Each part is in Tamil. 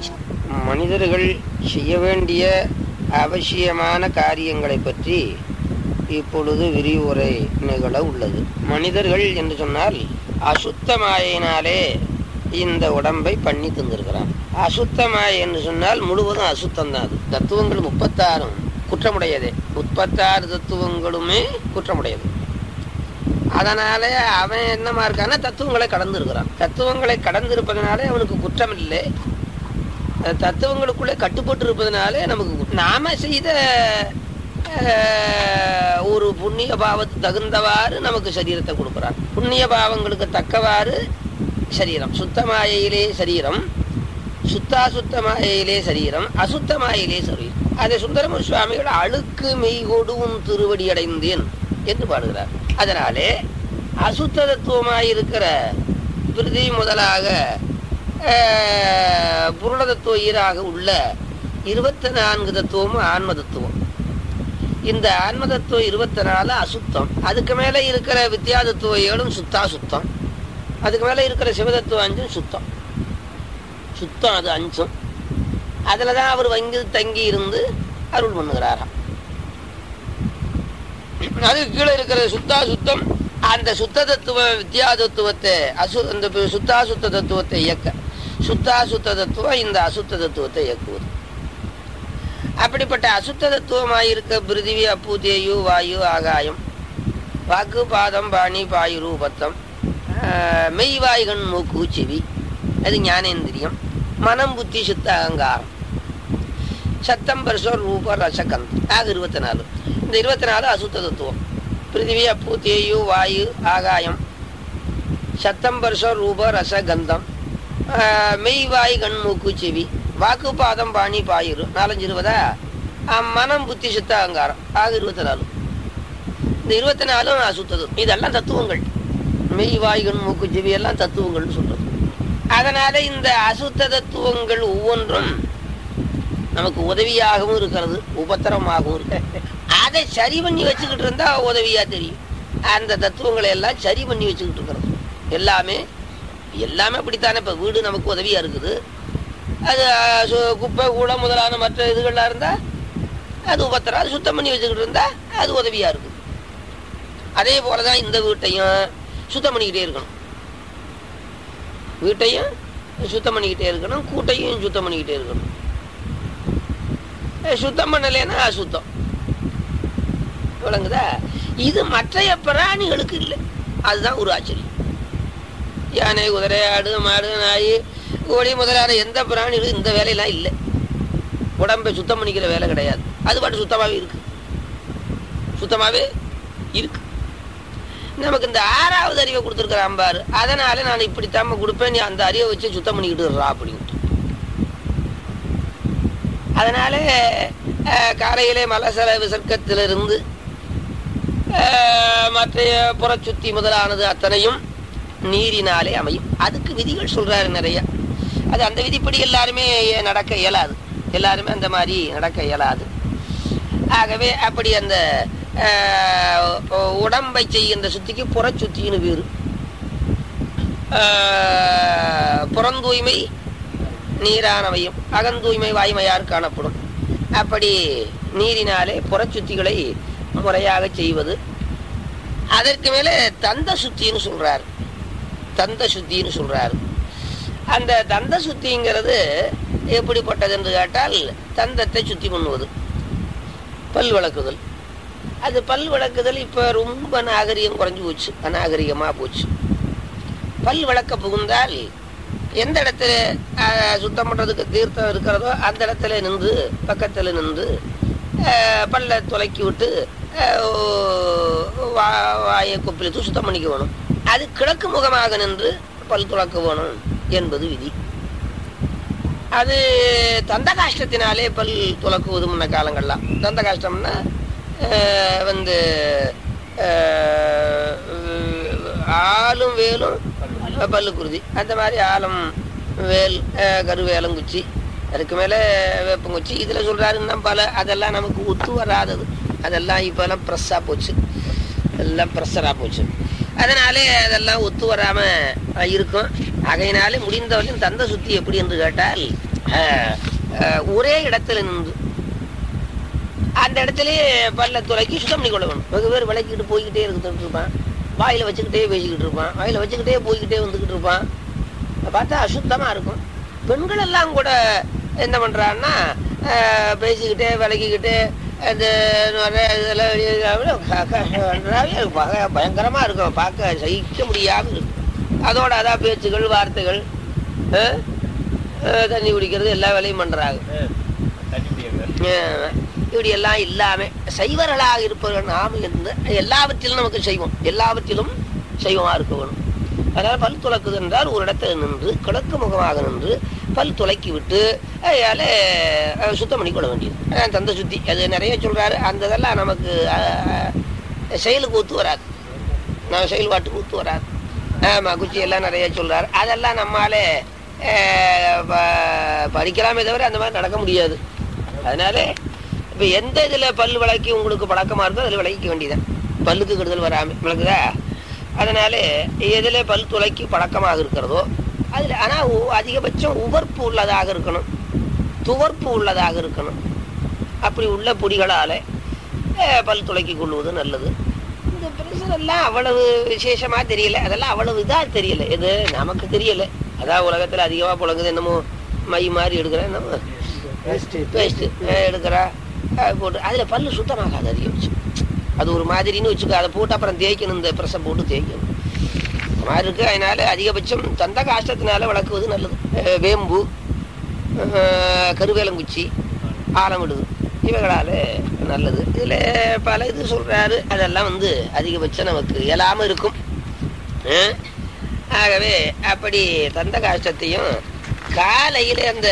மனிதர்கள் செய்ய வேண்டிய அவசியமான காரியங்களை பற்றி இப்பொழுது விரிவுரை நிகழ உள்ளது மனிதர்கள் என்று சொன்னால் அசுத்த மாயினாலே இந்த உடம்பை பண்ணி தந்திருக்கிறான் அசுத்த மாயை என்று சொன்னால் முழுவதும் அசுத்தம் தான் அது தத்துவங்கள் முப்பத்தாறும் குற்றமுடையதே முப்பத்தாறு தத்துவங்களுமே குற்றமுடையது அதனாலே அவன் என்னமா இருக்கான்னா தத்துவங்களை கடந்து இருக்கிறான் தத்துவங்களை கடந்து இருப்பதனாலே அவனுக்கு குற்றம் இல்லை அஹ் தத்துவங்களுக்குள்ளே கட்டுப்பட்டு இருப்பதனாலே நமக்கு கு- நாம செய்த அஹ், ஒரு புண்ணிய பாவத்துக்கு தகுந்தவாறு நமக்கு சரீரத்தை கொடுக்குறான் புண்ணிய பாவங்களுக்கு தக்கவாறு சரீரம் சுத்தமாயிலே சரீரம் சுத்தாசுத்த மாயையிலே சரீரம் அசுத்த மாயிலே சரீரம் அதை சுந்தரமூர் சுவாமிகள் அழுக்கு மெய்கொடுவும் திருவடி அடைந்தேன் என்று பாடுகிறார் அதனாலே அசுத்த தத்துவமாயிருக்கிற பிரிதி முதலாக அஹ், புருட தத்துவ ஈராக உள்ள இருபத்தி நான்கு தத்துவமும் ஆன்ம தத்துவம் இந்த ஆன்ம தத்துவம் இருபத்தி நாலு அசுத்தம் அதுக்கு மேல இருக்கிற வித்யா தத்துவ ஏழும் சுத்தா சுத்தம் அதுக்கு மேல இருக்கிற சிவதத்துவம் அஞ்சும் சுத்தம் சுத்தம் அது அஞ்சும் அதுல தான் அவர் வங்கி தங்கி இருந்து அருள் பண்ணுகிறாராம் அதுக்கு கீழே இருக்கிற சுத்தா சுத்தம் அந்த சுத்த தத்துவ வித்யா தத்துவத்தை அசு அந்த பி- சுத்தா சுத்த தத்துவத்தை இயக்க சுத்தா சுத்த தத்துவம் இந்த அசுத்த தத்துவத்தை இயக்குவது அப்படிப்பட்ட அசுத்த தத்துவமாயிருக்க பிருதிவி அப்பு தேயு வாயு ஆகாயம் வாக்கு பாதம் பாணி பாயு ரூபத்தம் ஆஹ், மெய் வாய்கண் மூக்கு செவி அது ஞானேந்திரியம் மனம் புத்தி சித்த அகங்காரம் சத்தம் பரிசம் ரூப ரசகந்தம் ஆக இருபத்தி நாலு இந்த இருபத்தி நாலு அசுத்த தத்துவம் பிருத்திவி அப்பு தேயு வாயு ஆகாயம் சத்தம் பரிசம் ரூப ரச கந்தம் ஆஹ், மெய் வாய் கண் மூக்கு செவி வாக்கு பாதம் பாணி பாயிரு நாலஞ்சு இருபதா ஆஹ், மனம் புத்தி சித்த அகங்காரம் ஆக இருபத்தி நாலு இந்த இருபத்தி நாலும் அசுத்தது இதெல்லாம் தத்துவங்கள் மெய் வாய் கண் மூக்கு செவி எல்லாம் தத்துவங்கள்னு சொல்றது அதனால இந்த அசுத்த தத்துவங்கள் ஒவ்வொன்றும் நமக்கு உதவியாகவும் இருக்கிறது உபத்திரமாகவும் இருக்கு அதை சரி பண்ணி வச்சுக்கிட்டு இருந்தா உதவியா தெரியும் அந்த தத்துவங்களை எல்லாம் சரி பண்ணி வச்சுக்கிட்டு இருக்கிறது எல்லாமே எல்லாமே அப்படித்தானே இப்ப வீடு நமக்கு உதவியா இருக்குது அது அஹ், சு- குப்பை கூடம் முதலான மற்ற இதுகள்லாம் இருந்தா அது உபத்திரம் அது சுத்தம் பண்ணி வச்சுக்கிட்டு இருந்தா அது உதவியா இருக்குது அதே போலதான் இந்த வீட்டையும் சுத்தம் பண்ணிக்கிட்டே இருக்கணும் வீட்டையும் சுத்தம் பண்ணிக்கிட்டே இருக்கணும் கூட்டையும் சுத்தம் பண்ணிக்கிட்டே இருக்கணும் அஹ் சுத்தம் பண்ணலைன்னா அசுத்தம் விளங்குதா இது மற்றைய பிராணிகளுக்கு இல்லை அதுதான் ஒரு ஆச்சரியம் யானை குதிரை ஆடு மாடு நாய் கோழி முதலான எந்த பிராணிகளும் இந்த வேலையெல்லாம் இல்லை உடம்பை சுத்தம் பண்ணிக்கிற வேலை கிடையாது அது பாட்டு சுத்தமாகவே இருக்கு சுத்தமாகவே இருக்கு நமக்கு இந்த ஆறாவது அறிவை கொடுத்துருக்குறான் பாரு அதனால நான் இப்படித்தாம கொடுப்பேன் நீ அந்த அறிவை வச்சு சுத்தம் பண்ணிக்கிட்டு இருறா அப்படின்ட்டு அதனால அஹ், காலையிலே மலசல விசர்க்கத்திலிருந்து அஹ், மற்றைய புறச்சுத்தி முதலானது அத்தனையும் நீரினாலே அமையும் அதுக்கு விதிகள் சொல்றாரு நிறைய அது அந்த விதிப்படி எல்லாருமே நடக்க இயலாது எல்லாருமே அந்த மாதிரி நடக்க இயலாது ஆகவே அப்படி அந்த அஹ், உடம்பை செய்கின்ற சுத்திக்கு புறச்சுத்தின்னு பேரு அஹ், புறந்தூய்மை நீரானவையும் அகந்தூய்மை வாய்மையார் காணப்படும் அப்படி நீரினாலே புறச்சுத்திகளை முறையாக செய்வது அதற்கு மேலே தந்த சுத்தின்னு சொல்றார் தந்த சுத்தின்னு சொல்றார் அந்த தந்த சுத்திங்கிறது எப்படிப்பட்டது என்று கேட்டால் தந்தத்தை சுத்தி பண்ணுவது பல் விளக்குதல் அது பல் விளக்குதல் இப்போ ரொம்ப நாகரிகம் குறைஞ்சு போச்சு அநாகரிகமாக போச்சு பல் விளக்க புகுந்தால் எந்த இடத்துல அஹ், சுத்தம் பண்ணுறதுக்கு தீர்த்தம் இருக்கிறதோ அந்த இடத்துல நின்று பக்கத்தில் நின்று அஹ், பல்ல துலக்கி விட்டு அஹ், வா- வாயை கொப்பிலித்து சுத்தம் பண்ணிக்க வேணும் அது கிழக்கு முகமாக நின்று பல் துளக்க வேணும் என்பது விதி அது தந்த காஷ்டத்தினாலே பல் துலக்குவது முன்ன காலங்கள்லாம் தந்த காஷ்டம்னா அஹ், வந்து அஹ், ஆளும் வேலும் பல்லு குருதி அந்த மாதிரி ஆலம் வேல் அஹ், கருவேலங்குச்சி அதுக்கு மேலே வேப்பங்குச்சி இதில் சொல்கிறாரு இன்னும் பல அதெல்லாம் நமக்கு ஒத்து வராதது அதெல்லாம் இப்போல்லாம் ப்ரெஸ்ஸாக போச்சு எல்லாம் ப்ரெஷராக போச்சு அதனாலே அதெல்லாம் ஒத்து வராமல் இருக்கும் ஆகையினாலே முடிந்தவரையும் தந்த சுத்தி எப்படி என்று கேட்டால் அஹ், அஹ், ஒரே இடத்துல நின்று அந்த இடத்துலயே பல்ல துளைக்கி சுத்தம் பண்ணி கொள்ள வேணும் வெகு பேர் விளக்கிட்டு போய்கிட்டே இருந்துட்டு இருப்பான் வாயில வச்சுக்கிட்டே பேசிக்கிட்டு இருப்பான் வாயில வச்சுக்கிட்டே போய்கிட்டே வந்துகிட்டு இருப்பான் பார்த்தா அசுத்தமா இருக்கும் பெண்கள் எல்லாம் கூட என்ன பண்றான்னா அஹ், பேசிக்கிட்டே விளக்கிக்கிட்டு அந்த நுரை இதெல்லாம் வெளியே க- க- நன்றாவே இருக்கும். பக- பயங்கரமா இருக்கும் பார்க்க சகிக்க முடியாம இருக்கும் அதோட அதான் பேச்சுகள் வார்த்தைகள் அஹ், அஹ், தண்ணி குடிக்கிறது எல்லா வேலையும் பண்றாங்க அஹ், இப்படி எல்லாம் இல்லாம சைவர்களாக இருப்பவர்கள் நாம் இருந்து எல்லாவற்றிலும் நமக்கு செய்வோம் எல்லாவற்றிலும் செய்வமா இருக்க வேணும் அதனால பல் துளக்குது என்றால் ஒரு இடத்துல நின்று கிழக்கு முகமாக நின்று பல் துளக்கி விட்டு அதால அஹ், சுத்தம் பண்ணி கொள்ள வேண்டியது அதான் தந்த சுத்தி அது நிறைய சொல்றாரு அந்த இதெல்லாம் நமக்கு அஹ், செயலுக்கு ஒத்து வராது நம்ம செயல்பாட்டுக்கு ஒத்து வராது ஆமா குச்சி எல்லாம் நிறைய சொல்றாரு அதெல்லாம் நம்மாலே அஹ், ப- படிக்கலாமே தவிர அந்த மாதிரி நடக்க முடியாது அதனால இப்ப எந்த இதுல பல் விளக்கி உங்களுக்கு பழக்கமா இருக்கோ அதுல விளக்கிக்க வேண்டியதான் பல்லுக்கு கெடுதல் வராம விளக்குதா அதனால எதுல பல் துளைக்கு பழக்கமாக இருக்கிறதோ அதுல ஆனா உ- அதிகபட்சம் உவர்ப்பு உள்ளதாக இருக்கணும் துவர்ப்பு உள்ளதாக இருக்கணும் அப்படி உள்ள பொடிகளால அஹ், பல் துளைக்கி கொள்வது நல்லது இந்த பிரஷர் எல்லாம் அவ்வளவு விசேஷமா தெரியல அதெல்லாம் அவ்வளவு இதா தெரியல இது நமக்கு தெரியல அதான் உலகத்துல அதிகமா புழங்குது என்னமோ மை மாதிரி எடுக்கிறேன் என்னமோ பேஸ்ட் எடுக்கிறா அஹ் போட்டு அதுல பல்லு சுத்தமாகாது அதிகபட்சம் அது ஒரு மாதிரின்னு வச்சுக்கோ அதை போட்டு அப்புறம் தேய்க்கணும் இந்த பிரஷம் போட்டு தேய்க்கணும் இந்த மாதிரி இருக்கு அதனால அதிகபட்சம் தந்த காஷ்டத்தினால வளர்க்குவது நல்லது அஹ் வேம்பு அஹ் கருவேலங்குச்சி ஆலமிடுது இவைகளால நல்லது இதுல பல இது சொல்றாரு அதெல்லாம் வந்து அதிகபட்சம் நமக்கு இயலாம இருக்கும் அஹ் ஆகவே அப்படி தந்த காஷ்டத்தையும் காலையில அந்த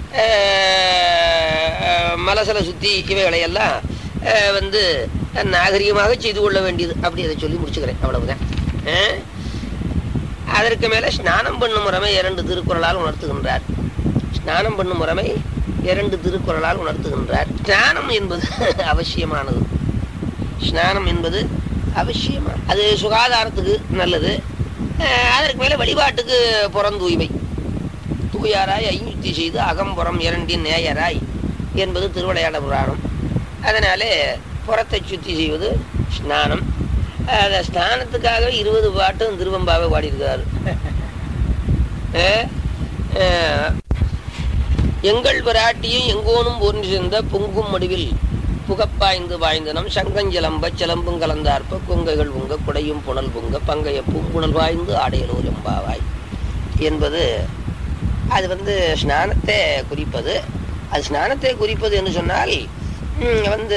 அஹ், அஹ், மலசல சுத்தி இவைகளை எல்லாம் அஹ், வந்து நாகரிகமாக செய்து கொள்ள வேண்டியது அப்படி அதை சொல்லி முடிச்சுக்கிறேன் அவ்வளவுதான் அஹ், அதற்கு மேல ஸ்நானம் பண்ணும் முறைமை இரண்டு திருக்குறளால் உணர்த்துகின்றார் ஸ்நானம் பண்ணும் முறைமை இரண்டு திருக்குறளால் உணர்த்துகின்றார் ஸ்நானம் என்பது அவசியமானது ஸ்நானம் என்பது அவசியமா அது சுகாதாரத்துக்கு நல்லது அஹ் அதற்கு மேல வழிபாட்டுக்கு புறந்தூய்மை தூயாராய் ஐயுத்தி செய்து அகம்புறம் இரண்டின் நேயராய் என்பது திருவிளையாட புராணம் அதனாலே புறத்தை சுத்தி செய்வது ஸ்நானம் அந்த ஸ்நானத்துக்காக இருபது பாட்டும் திருவம்பாவை பாடியிருக்கிறாரு அஹ் அஹ் எங்கள் பிராட்டியும் எங்கோனும் ஒன்று சேர்ந்த பொங்கும் முடிவில் புகப்பாய்ந்து வாய்ந்தனம் சங்கஞ்சிலம்ப சிலம்பும் கலந்தார்ப்ப கொங்கைகள் உங்க குடையும் புனல் பொங்க பங்கைய பூங்குணல் வாய்ந்து ஆடையலூர் எம்பாவாய் என்பது அது வந்து ஸ்நானத்தை குறிப்பது அது ஸ்நானத்தை குறிப்பது என்று சொன்னால் ம், வந்து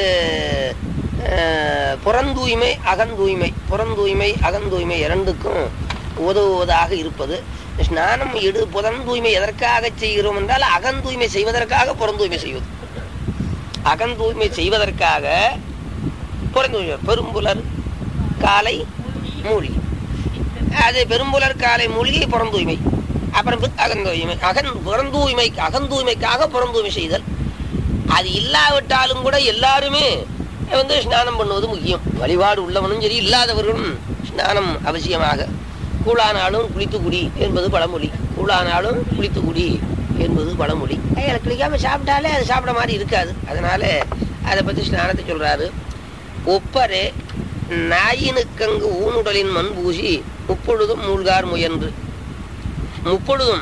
அஹ், புறந்தூய்மை அகந்தூய்மை புறந்தூய்மை அகந்தூய்மை இரண்டுக்கும் உதவுவதாக இருப்பது ஸ்நானம் எடு புறந்தூய்மை எதற்காக செய்கிறோம் என்றால் அகந்தூய்மை செய்வதற்காக புறந்தூய்மை செய்வது அகந்தூய்மை செய்வதற்காக புறந்தூய்மை பெரும்புலர் காலை மூழ்கி அது பெரும்புலர் காலை மூழ்கி புறந்தூய்மை அப்புறம் பித் அகந்தூய்மை அகன் புறந்தூய்மை அகந்தூய்மைக்காக புறந்தூய்மை செய்தல் அது இல்லாவிட்டாலும் கூட எல்லாருமே வந்து ஸ்நானம் பண்ணுவது முக்கியம் வழிபாடு உள்ளவனும் சரி இல்லாதவர்களும் ஸ்நானம் அவசியமாக கூழானாலும் குளித்து குடி என்பது பழமொழி கூழானாலும் குளித்து குடி என்பது பழமொழி அதில் குளிக்காம சாப்பிட்டாலே அது சாப்பிட மாதிரி இருக்காது அதனால அதை பற்றி ஸ்நானத்தை சொல்றாரு ஒப்பரே நாயினுக்கங்கு ஊனுடலின் மண் பூசி முப்பொழுதும் மூழ்கார் முயன்று முப்பொழுதும்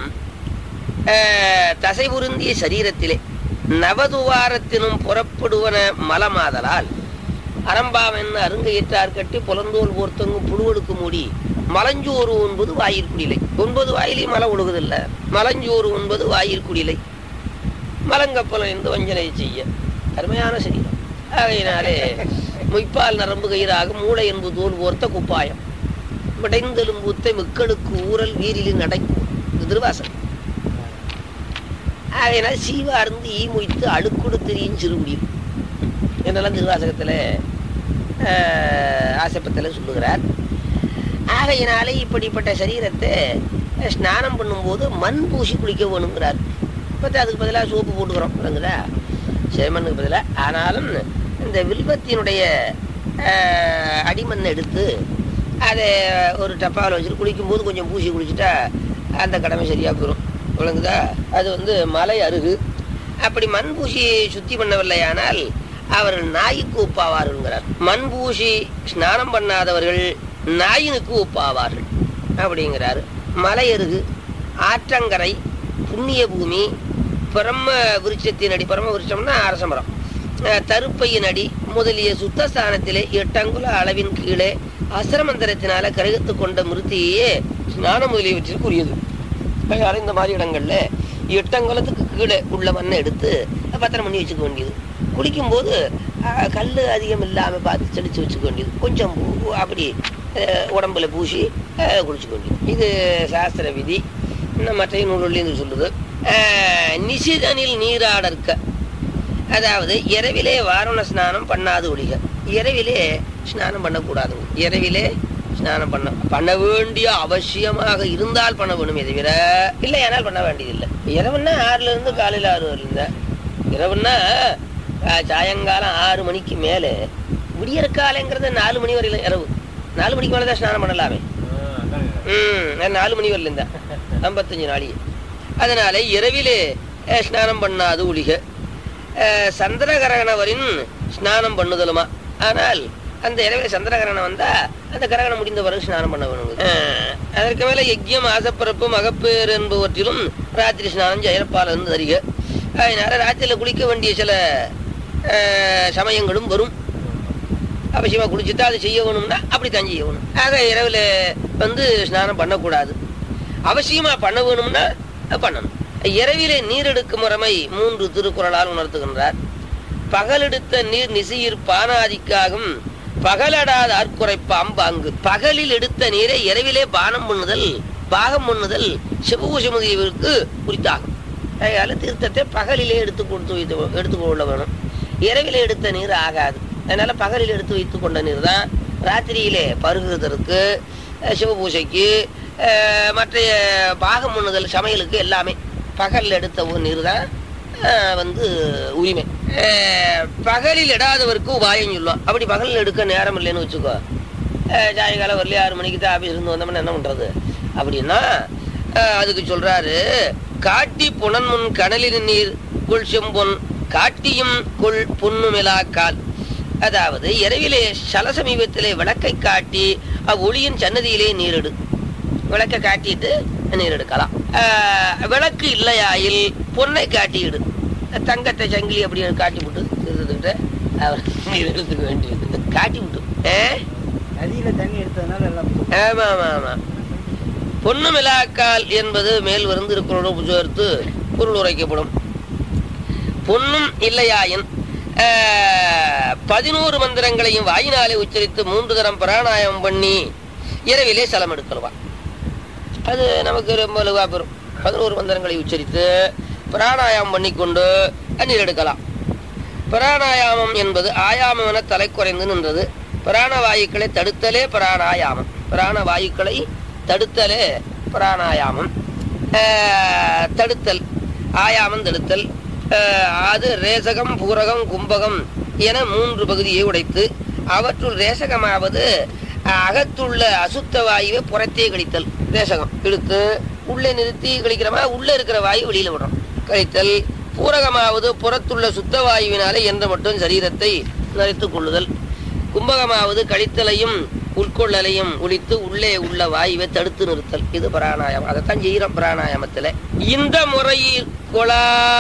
ஆஹ், தசை பொருந்திய சரீரத்திலே நவதுவாரத்தினும் புறப்படுவன மலமாதலால் அரம்பாவென் அருங்கையிற்றார் கட்டி புலந்தோல் போர்த்தங்கும் புழுவெடுக்கு மூடி மலஞ்சோறு உண்பது வாயிற்குடிலை ஒன்பது வாயிலையும் மலம் ஒழுகுதில்ல மலஞ்சோறு உண்பது வாயிற்குடிலை மலங்கப்பலம் என்று வஞ்சனை செய்ய அருமையான சரீரம் ஆகையினாலே மொய்ப்பால் நரம்பு கயிறாக மூளை என்பது தோல் போர்த்த குப்பாயம் விடைந்தெலும்பூத்தை மிக்களுக்கு ஊரல் வீரிலின் அடைப்பு இது திருவாசகம் ஆகையினால் சீவார்ந்து ஈ மொய்த்து அழுக்குடு தெரியும் சிறுகுடியும் என்னெல்லாம் திருவாசகத்தில் ஆசைப்பத்தில் சொல்லுகிறார் ஆகையினாலே இப்படிப்பட்ட சரீரத்தை ஸ்நானம் பண்ணும்போது மண் பூசி குளிக்க வேணுங்கிறார் இப்போ அதுக்கு பதிலாக சோப்பு போட்டுக்கிறோம் இல்லைங்களா செமண்ணுக்கு பதிலாக ஆனாலும் இந்த வில்வத்தினுடைய ஆஹ், அடிமண்ணை எடுத்து அதை ஒரு டப்பாவில் வச்சுட்டு குளிக்கும்போது கொஞ்சம் பூசி குளிச்சுட்டா அந்த கடமை சரியாக போயிடும் விளங்குதா அது வந்து மலை அருகு அப்படி மண் பூசி சுத்தி பண்ணவில்லையானால் அவர்கள் நாய்க்கு ஒப்பாவார்கள்ங்கிறார் மண் பூசி ஸ்நானம் பண்ணாதவர்கள் நாயினுக்கு ஒப்பாவார்கள் அப்படிங்கிறாரு மலை அருகு ஆற்றங்கரை புண்ணிய பூமி பிரம்ம விருட்சத்தின் அடி பிரம்ம விருட்சம்னா அரசமரம் அஹ், தருப்பையின் அடி முதலிய சுத்தஸ்தானத்திலே எட்டங்குல அளவின் கீழே அசரமந்திரத்தினால கருகத்து கொண்ட மிருத்தியே ஸ்நான முதலியவற்றிற்கு உரியது அதனால இந்த மாதிரி இடங்கள்ல எட்டங்குலத்துக்கு கீழே உள்ள மண்ணை எடுத்து பத்திரம் பண்ணி வச்சுக்க வேண்டியது குளிக்கும்போது அஹ், கல்லு அதிகம் இல்லாம பார்த்து தெளிச்சு வச்சுக்க வேண்டியது கொஞ்சம் பூ- அப்படி அஹ், உடம்புல பூசி அஹ், குளிச்சுக்க வேண்டியது இது சாஸ்திர விதி இன்னும் மற்ற நூல்களில் சொல்லுது அஹ், நிசிதனில் நீராடற்க அதாவது இரவிலே வாரண ஸ்நானம் பண்ணாது ஒழிக இரவிலே ஸ்நானம் பண்ணக்கூடாதுங்க இரவிலே ஸ்நானம் பண்ண பண்ண வேண்டிய அவசியமாக இருந்தால் பண்ண வேணும் தவிர இல்லை ஏனால் பண்ண வேண்டியதில்லை இரவுன்னா ஆறுல இருந்து காலையில் ஆறு வரல இரவுன்னா அஹ், சாயங்காலம் ஆறு மணிக்கு மேலே விடியற் காலைங்கிறது நாலு மணி வரையில இரவு நாலு மணிக்கு மேலே தான் ஸ்நானம் பண்ணலாமே ம் நான் நாலு மணி வரல இருந்தேன் ஐம்பத்தஞ்சு நாளைக்கு அதனால இரவிலே அஹ், ஸ்நானம் பண்ணாது ஒழிக அஹ், சந்திரகரகணவரின் ஸ்நானம் பண்ணுதலுமா ஆனால் அந்த இரவில சந்திரகரணம் வந்தா அந்த கரகணம் முடிந்த பிறகு ஸ்நானம் பண்ண வேணும் அஹ், அதற்கு மேல யஜ்யம் ஆசப்பிறப்பு மகப்பேறு என்பவற்றிலும் ராத்திரி ஸ்நானம் ஜெயப்பால் இருந்து அறிக அதனால ராத்திரியில குளிக்க வேண்டிய சில அஹ், சமயங்களும் வரும் அவசியமா குளிச்சுட்டா அது செய்ய வேணும்னா அப்படித்தான் செய்ய வேணும் ஆக இரவுல வந்து ஸ்நானம் பண்ணக்கூடாது அவசியமா பண்ண வேணும்னா பண்ணணும் இரவிலே நீர் எடுக்கும் முறைமை மூன்று திருக்குறளால் உணர்த்துகின்றார் பகலெடுத்த நீர் நிசையிற் பானாதிக்காகும் பகலடாத ஆர்க்குறைப்பாம் பாங்கு பகலில் எடுத்த நீரை இரவிலே பானம் பண்ணுதல் பாகம் பண்ணுதல் சிவபூஷ முதலியவருக்கு குறித்தாகும் அதனால தீர்த்தத்தை பகலிலே எடுத்து கொடுத்து வைத்து எடுத்துக்கொள்ள வேணும் இரவிலே எடுத்த நீர் ஆகாது அதனால பகலில் எடுத்து வைத்து கொண்ட நீர் தான் ராத்திரியிலே பருகுவதற்கு அஹ், சிவபூஜைக்கு அஹ், மற்ற பாகம் பண்ணுதல் சமையலுக்கு எல்லாமே பகலில் எடுத்த ஒரு நீர் தான் அஹ், வந்து உரிமை அஹ், பகலில் இடாதவருக்கு உபாயம் சொல்லுவோம் அப்படி பகலில் எடுக்க நேரம் இல்லைன்னு வச்சுக்கோ அஹ், சாயங்காலம் வரலையே ஆறு மணிக்கு தான் ஆஃபீஸ் இருந்து வந்தோம்னா என்ன பண்றது அப்படின்னா அஹ், அதுக்கு சொல்றாரு காட்டி புனன் முன் கடலின் நீர் கொள் செம்பொன் காட்டியும் கொள் பொன்னுமிலாக்கால் அதாவது இரவிலே சல சமீபத்திலே விளக்கை காட்டி அவ்வொளியின் சன்னதியிலே நீரிடு விளக்கை காட்டிட்டு நீர் எடுக்கலாம் ஆஹ், விளக்கு இல்லையாயில் பொன்னை காட்டிடு தங்கத்தை சங்கிலி அப்படி காட்டி விட்டு இருந்துக்கிட்டு அவர் நீர் எடுத்துக்க வேண்டியது காட்டி விட்டு ஏ நதியில தண்ணி எடுத்ததுனால எல்லாம் ஆமா ஆமா ஆமா பொன்னு மிலாக்கால் என்பது மேல் வருந்திருக்கிறோடு சேர்த்து பொருள் உரைக்கப்படும் பொன்னும் இல்லையாயின் ஆஹ், பதினோரு மந்திரங்களையும் வாயினாலே உச்சரித்து மூன்று தரம் பிராணாயாமம் பண்ணி இரவிலே சலம் எடுக்கலாம் அது நமக்கு ரொம்ப வலுவா பெறும் பதினோரு மந்திரங்களை உச்சரித்து பிராணாயாமம் பண்ணிக்கொண்டு நீர் எடுக்கலாம் பிராணாயாமம் என்பது ஆயாமம் என தலை குறைந்து நின்றது பிராணவாயுக்களை தடுத்தலே பிராணாயாமம் பிராணவாயுக்களை தடுத்தலே பிராணாயாமம் ஆஹ், தடுத்தல் ஆயாமம் தடுத்தல் ஆஹ், அது ரேசகம் பூரகம் கும்பகம் என மூன்று பகுதியை உடைத்து அவற்றுள் ரேசகமாவது அகத்துள்ள அசுத்த வாயுவை புறத்தே கழித்தல் ரேசகம் இழுத்து உள்ளே நிறுத்தி கழிக்கிறோமா உள்ளே இருக்கிற வாயு வெளியில விடுறோம் கழித்தல் பூரகமாவது புறத்துள்ள சுத்த வாயுவினாலே என்ற மட்டும் சரீரத்தை நரைத்துக் கொள்ளுதல் கும்பகமாவது கழித்தலையும் உட்கொள்ளலையும் ஒழித்து உள்ளே உள்ள வாயுவை தடுத்து நிறுத்தல் இது பிராணாயாமம் அதைத்தான் செய்கிறோம் பிராணாயாமத்துல இந்த முறையில் கொலா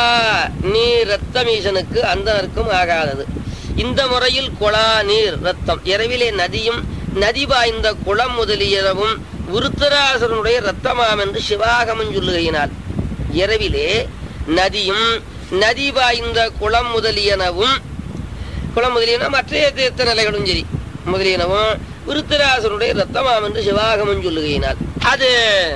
நீர் ரத்தமீசனுக்கு அந்தனருக்கும் ஆகாதது இந்த முறையில் கொலா நீர் ரத்தம் இரவிலே நதியும் நதி பாய்ந்த குளம் முதலியனவும் விருத்தராசனுடைய ரத்தமாம் என்று சிவாகமம் சொல்லுகையினார் இரவிலே நதியும் நதி பாய்ந்த குளம் முதலியனவும் குளம் முதலியன மற்ற தீர்த்த நிலைகளும் சரி முதலியனவும் விருத்தராசனுடைய ரத்தமாம் என்று சிவாகமம் சொல்லுகையினால் அது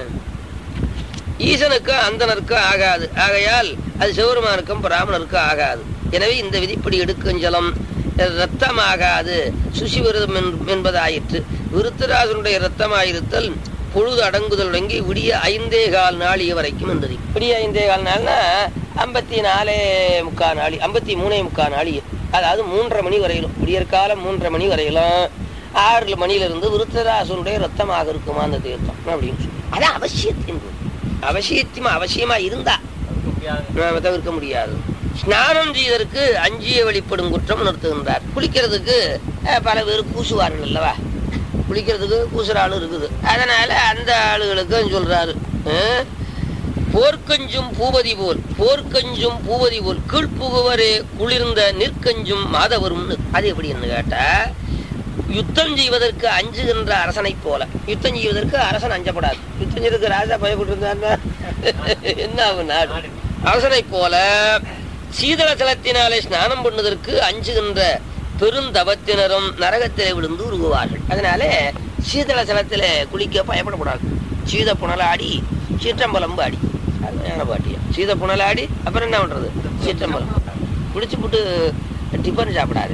ஈசனுக்கு அந்தனருக்கு ஆகாது ஆகையால் அது சிவருமானுக்கும் பிராமணருக்கு ஆகாது எனவே இந்த விதிப்படி எடுக்கும் ஜலம் ரத்தமாகாது சுசி விரதம் என்- என்பதாயிற்று விருத்தராசனுடைய ரத்தமாயிருத்தல் பொழுது அடங்குதல் தொடங்கி விடிய ஐந்தே கால் நாளிய வரைக்கும் இருந்தது விடிய ஐந்தே கால் நாள்னா ஐம்பத்தி நாலே முக்கா நாளி ஐம்பத்தி மூணே முக்கா நாளி அதாவது மூன்றரை மணி வரையிலும் விடியற்காலம் மூன்றரை மணி வரையிலும் ஆறு மணியிலிருந்து விருத்தராசனுடைய ரத்தமாக இருக்குமா அந்த தீர்த்தம் அப்படின்னு சொல்லி அது அவசியத்தின் பொருள். அவசியத்தியமா அவசியமா இருந்தா தவிர்க்க முடியாது நாம தவிர்க்க முடியாது ஸ்நானம் செய்வதற்கு அஞ்சிய வெளிப்படும் குற்றம் நிறுத்துகின்றார் குளிக்கிறதுக்கு அஹ், பல பேர் கூசுவார்கள் அல்லவா குளிக்கிறதுக்கு கூசுற ஆளு இருக்குது அதனால அந்த ஆளுகளுக்கு சொல்றாரு அஹ், போர்க்கஞ்சும் பூபதி போல் போர்க்கஞ்சும் பூபதி போல் கீழ்ப்புகுவரே குளிர்ந்த நிற்கஞ்சும் மாதவரும் அது எப்படின்னு கேட்டா யுத்தம் செய்வதற்கு அஞ்சுகின்ற அரசனை போல யுத்தம் செய்வதற்கு அரசன் அஞ்சப்படாது யுத்தம் செய்வதற்கு ராஜா பயப்பட்டு இருந்தாருன்னா என்ன ஆகும் நாடு அரசனை போல சீதள ஜலத்தினாலே ஸ்நானம் பண்ணுவதற்கு அஞ்சுகின்ற பெருந்தவத்தினரும் நரகத்திலே விழுந்து உருகுவார்கள் அதனால சீதள ஜலத்தில குளிக்க பயப்படக்கூடாது சீத புனலாடி சீற்றம்பலம் பாடி அருமையான பாட்டியம் சீத புனலாடி அப்புறம் என்ன பண்றது சீற்றம்பலம் குளிச்சு போட்டு டிஃபன் சாப்பிடாது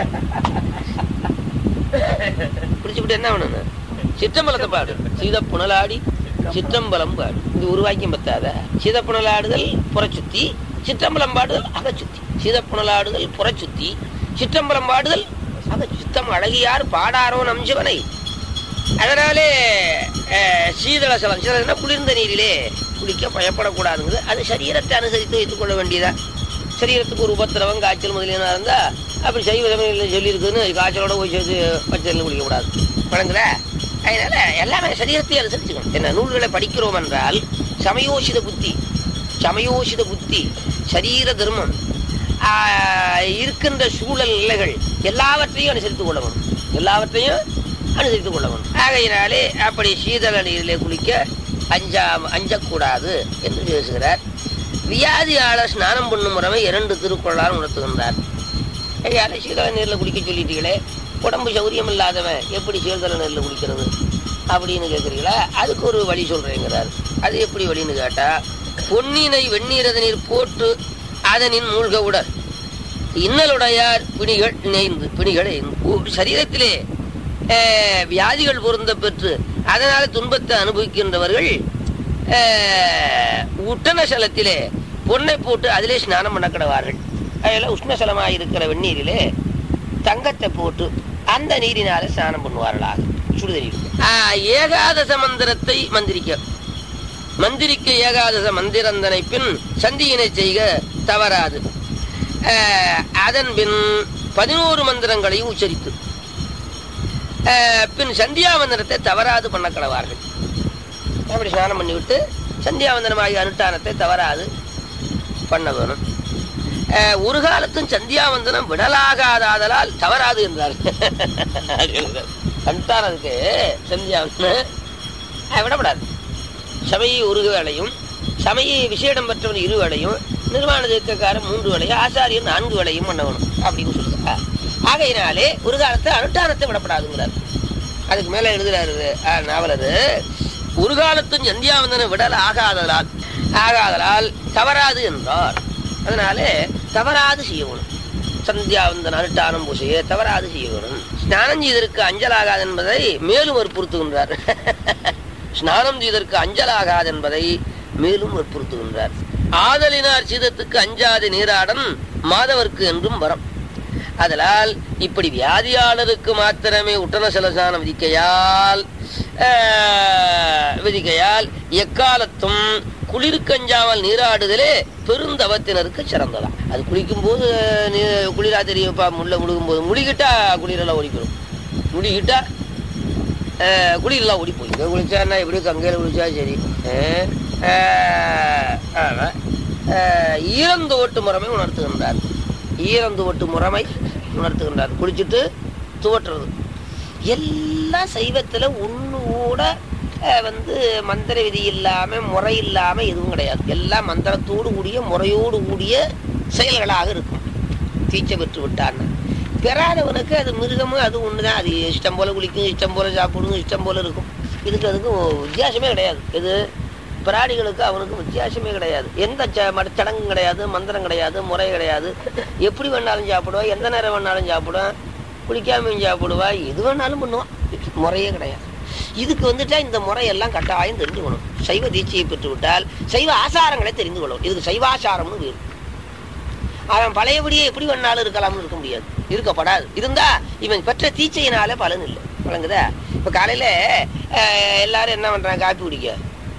குளிச்சு விட்டு என்ன பண்ணணும் சிற்றம்பலத்தை பாடு சீத புனலாடி சிற்றம்பலம் பாடு இது உருவாக்கியம் பத்தாத சீத புனலாடுதல் புறச்சுத்தி சிற்றம்பலம் பாடுதல் அகச்சுத்தி சீத புனலாடுதல் புறச்சுத்தி சிற்றம்பலம் பாடுதல் அக சித்தம் அழகியார் பாடாரோ நம்சிவனை அதனாலே அஹ், சீதள சலம் சீதளம்னா குளிர்ந்த நீரிலே குளிக்க பயப்படக்கூடாதுங்கிறது அது சரீரத்தை அனுசரித்து வைத்துக் கொள்ள வேண்டியதா சரீரத்துக்கு ஒரு உபத்திரவம் காய்ச்சல் முதலியனா இருந்தா அப்படி சைவ சமயம் சொல்லி இருக்குன்னு காய்ச்சலோட போய் சேர்த்து பச்சையில் குளிக்கக்கூடாது வழங்குல அதனால எல்லாமே சரீரத்தை அனுசரிச்சுக்கணும் என்ன நூல்களை படிக்கிறோம் என்றால் சமயோசித புத்தி சமயோசித புத்தி சரீர தர்மம் ஆஹ், இருக்கின்ற சூழல் நிலைகள் எல்லாவற்றையும் அனுசரித்துக் கொள்ள வேணும் எல்லாவற்றையும் அனுசரித்துக் கொள்ள வேணும் ஆகையினாலே அப்படி சீதள நீரிலே குளிக்க அஞ்சா அஞ்சக்கூடாது என்று பேசுகிறார் வியாதியாளர் ஸ்நானம் பண்ணும் முறைமை இரண்டு திருக்குறளால் உணர்த்துகின்றார் ஐயால சீதள நீரில் குளிக்க சொல்லிட்டீங்களே உடம்பு சௌரியம் இல்லாதவன் எப்படி சீதள நீரில் குளிக்கிறது அப்படின்னு கேட்குறீங்களா அதுக்கு ஒரு வழி சொல்றேங்கிறார் அது எப்படி வழின்னு கேட்டா பொன்னினை வெந்நீரத நீர் போட்டு அதனின் மூழ்க உடல் இன்னலுடையார் பிணிகள் இணைந்து பிணிகள் இணைந்து. ஒரு சரீரத்திலே அஹ், வியாதிகள் பொருந்த பெற்று அதனால துன்பத்தை அனுபவிக்கின்றவர்கள் அஹ், உட்டனசலத்திலே பொன்னை போட்டு அதிலே ஸ்நானம் பண்ண கிடவார்கள் அதில் உஷ்ணசலமாக இருக்கிற வெந்நீரிலே தங்கத்தை போட்டு அந்த நீரினால ஸ்நானம் பண்ணுவார்களாக சுடுதண்ணீர் ஆஹ், ஏகாதச மந்திரத்தை மந்திரிக்க மந்திரிக்க ஏகாதச மந்திரந்தனை பின் சந்தியினை செய்க தவறாது ஆஹ், அதன் பின் பதினோரு மந்திரங்களையும் உச்சரித்து ஆஹ், பின் சந்தியாவந்தனத்தை தவறாது பண்ண கடவார்கள் அப்படி ஸ்நானம் பண்ணிவிட்டு சந்தியாவந்தனமாகிய அனுஷ்டானத்தை தவறாது பண்ண வேணும் ஆஹ், ஒரு காலத்தும் சந்தியாவந்தனம் விடலாகாதாதலால் தவறாது என்றார் அனுஷ்டானத்துக்கு சந்தியாவந்தனம் ஆஹ், விடப்படாது சபையை ஒரு வேளையும் சமய விசேடம் பெற்றவன் இரு வேளையும் நிர்வாண தீர்க்கக்காரன் மூன்று வேளையும் ஆசாரியர் நான்கு வேளையும் பண்ணணும் அப்படின்னு சொல்லுங்க ஆகையினாலே ஒரு காலத்தை அனுஷ்டானத்தை விடப்படாதுங்கிறார் அதுக்கு மேல எழுதுறாரு ஆஹ், நாவலரு ஒரு காலத்தும் சந்தியாவந்தனை விடல் ஆகாதலால் ஆகாதலால் தவறாது என்றார் அதனாலே தவறாது செய்யணும் சந்தியாவந்தன் அனுஷ்டானம் பூசையை தவறாது செய்ய வேணும் ஸ்நானம் செய்ததற்கு அஞ்சலாகாது என்பதை மேலும் வற்புறுத்துகின்றார் ஸ்நானம் செய்ததற்கு அஞ்சலாகாது என்பதை மேலும் வற்புறுத்துகின்றார் ஆதலினார் சீதத்துக்கு அஞ்சாத நீராடன் மாதவர்க்கு என்றும் வரம் அதனால் இப்படி வியாதியாளருக்கு மாத்திரமே உட்டன செலசானம் விதிக்கையால் ஆஹ், விதிக்கையால் எக்காலத்தும் குளிர்கஞ்சாமல் நீராடுதலே பெருந்தவத்தினருக்கு சிறந்ததா அது குளிக்கும் போது நீ- குளிரா தெரியும்ப்பா முள்ள முழுகும் போது முழுகிட்டா குளிரெல்லாம் ஓடிக்கிறோம் முழுகிட்டா ஆஹ், குளிரெல்லாம் ஓடி போய் இங்கே குளிச்சான்னா எப்படி கங்கையில் குளிச்சா சரி ஆஹ், ஆஹ், ஆமா. ஆஹ், ஈரந்தோட்டு முறைமை உணர்த்துகின்றார் ஈரந்தோட்டு முறைமை உணர்த்துகின்றார் குளிச்சுட்டு துவட்டுறது எல்லாம் சைவத்துல ஒண்ணு கூட அஹ், வந்து மந்திர விதி இல்லாம முறை இல்லாம எதுவும் கிடையாது எல்லாம் மந்திரத்தோடு கூடிய முறையோடு கூடிய செயல்களாக இருக்கும் தீச்சை பெற்று விட்டான்னு பெறாதவனுக்கு அது மிருகமும் அது ஒண்ணுதான் அது இஷ்டம் போல குளிக்கும் இஷ்டம் போல சாப்பிடுங்க இஷ்டம் போல இருக்கும் இதுக்கு அதுக்கும் வித்தியாசமே கிடையாது இது பிராணிகளுக்கு அவனுக்கு வித்தியாசமே கிடையாது எந்த ச- மட- சடங்கும் கிடையாது மந்திரம் கிடையாது முறை கிடையாது எப்படி வேணாலும் சாப்பிடுவான் எந்த நேரம் வேணாலும் சாப்பிடுவான் குளிக்காமையும் சாப்பிடுவா எது வேணாலும் பண்ணுவான் முறையே கிடையாது இதுக்கு வந்துட்டா இந்த முறையெல்லாம் கட்டாயம் தெரிஞ்சுக்கணும் சைவ தீட்சையை பெற்று விட்டால் சைவ ஆசாரங்களை தெரிந்து கொள்ளணும் இதுக்கு சைவாசாரம்னு வேறு அவன் பழையபடியே எப்படி வேணாலும் இருக்கலாம்னு இருக்க முடியாது இருக்கப்படாது இருந்தா இவன் பெற்ற தீச்சையினால பலன் இல்லை வழங்குதா இப்ப காலையில அஹ், எல்லாரும் என்ன பண்றாங்க காப்பி குடிக்க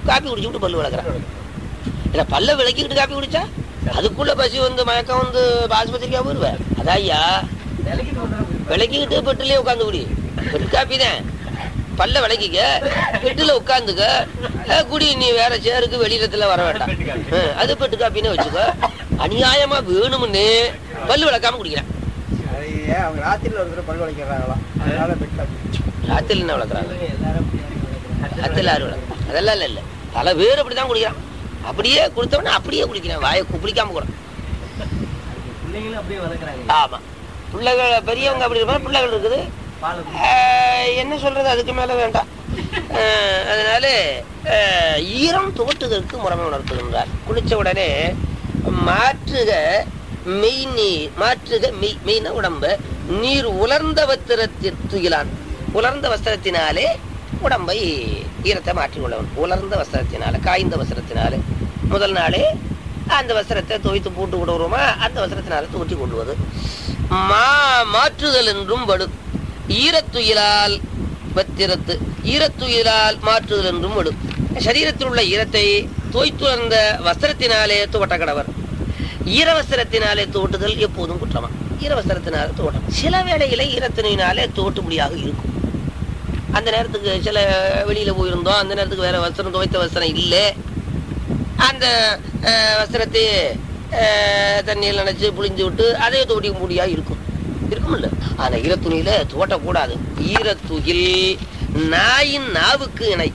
காப்பி குடிச்சுட்டு பல்லு விளக்குறான் இல்ல பல்ல விளக்கிக்கிட்டு காப்பி குடிச்சா அதுக்குள்ள பசி வந்து மயக்கம் வந்து ஆஸ்பத்திரிக்கா போயிருவேன் அதான் ஐயா விலைக்கு வந்துடும் விளக்கிக்கிட்டு பெட்டிலே உட்காந்து குடி பெட்டு காப்பி தான் பல்ல விளக்கிக்க பெட்டுல உட்காந்துக்க அஹ், குடி நீ வேற சேருக்கு வெளியிடத்துல வர வேண்டாம் அஹ், அது பெட்டு காப்பின்னு வச்சுக்க அநியாயமா வேணும்னு பல்லு விளக்காம குடிக்கிறேன் அது ஏன் அவங்க ராத்திரியில் ஒரு தடவை பல் வளைக்கிறாங்களாம் அதனால பெட் காப்பி ராத்திரில என்ன வளர்க்குறாங்க எல்லாரும் ராத்திரில யாரும் வளர்க்குறாங்க அதெல்லாம் இல்ல இல்ல பல பேர் அப்படிதான் குடிக்கிறான் அப்படியே கொடுத்தவன அப்படியே குடிக்கிறேன் வாயை குப்பிடிக்காம கூட பிள்ளைங்களும் அப்படியே வளர்க்குறாங்க ஆமா பிள்ளைகள் பெரியவங்க அப்படி இருப்பாங்க பிள்ளைகள் இருக்குது பால் ஆஹ், என்ன சொல்றது அதுக்கு மேல வேண்டாம் ஆஹ், அதனால ஆஹ், ஈரம் துவட்டுதற்கு முறைமை உணர்த்துகின்றார் குளிச்ச உடனே மாற்றுக மெய் நீர் மாற்றுக மெய் மெய்ன உடம்ப நீர் உலர்ந்த வஸ்திரத்தில் துயிலான் உலர்ந்த வஸ்திரத்தினாலே உடம்பை ஈரத்தை மாற்றிக் கொள்ளவன் உலர்ந்த வஸ்திரத்தினால காய்ந்த வஸ்திரத்தினாலே முதல் நாளே அந்த வஸ்திரத்தை துவைத்து போட்டு விடுவோமா அந்த வஸ்திரத்தினால துவட்டி கொள்வது மா மாற்றுதல் என்றும் வடு ஈரத்துயிலால் பத்திரத்து ஈரத்துயிலால் மாற்றுதல் என்றும் வடு சரீரத்தில் உள்ள ஈரத்தை தோய்த்துணர்ந்த வஸ்திரத்தினாலே துவட்ட கடவர் ஈரவஸ்திரத்தினாலே துவட்டுதல் எப்போதும் குற்றமா ஈரவஸ்திரத்தினாலே துவட்டம் சில வேளையில ஈரத்தினாலே துவட்டும்படியாக இருக்கும் அந்த நேரத்துக்கு சில வெளியில போயிருந்தோம் அந்த நேரத்துக்கு வேற வஸ்திரம் துவைத்த வஸ்திரம் இல்லை அந்த அஹ், வஸ்திரத்தை அஹ், தண்ணியில் நினைச்சு புளிஞ்சு விட்டு அதே துவட்டி முடியா இருக்கும் இருக்கும்ல ஆனா ஈரத்துணியில துவட்டக்கூடாது ஈரத்துகில் நாயின் நாவுக்கு இணை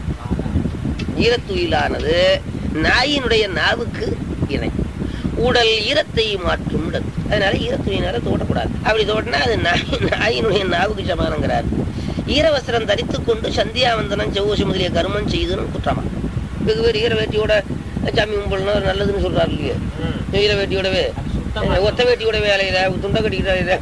ஈரத்துயிலானது நாயினுடைய நாவுக்கு இணை உடல் ஈரத்தை மாற்றும் இடம் அதனால ஈரத்துணியினால தோட்டக்கூடாது அப்படி தோட்டினா அது நாய் நாயினுடைய நாவுக்கு சமானங்கிறார் ஈரவஸ்திரம் தரித்துக் கொண்டு சந்தியாவந்தனம் செவ்வசி முதலிய கருமம் செய்துன்னு குற்றமா வெகு பேர் ஈர வேட்டியோட சாமி கும்பல்னா நல்லதுன்னு சொல்றாரு இல்லையா ஈர வேட்டியோடவே ஒத்த வேட்டியோடவே அலையிற துண்டை கட்டிக்கிட்டு அலையிற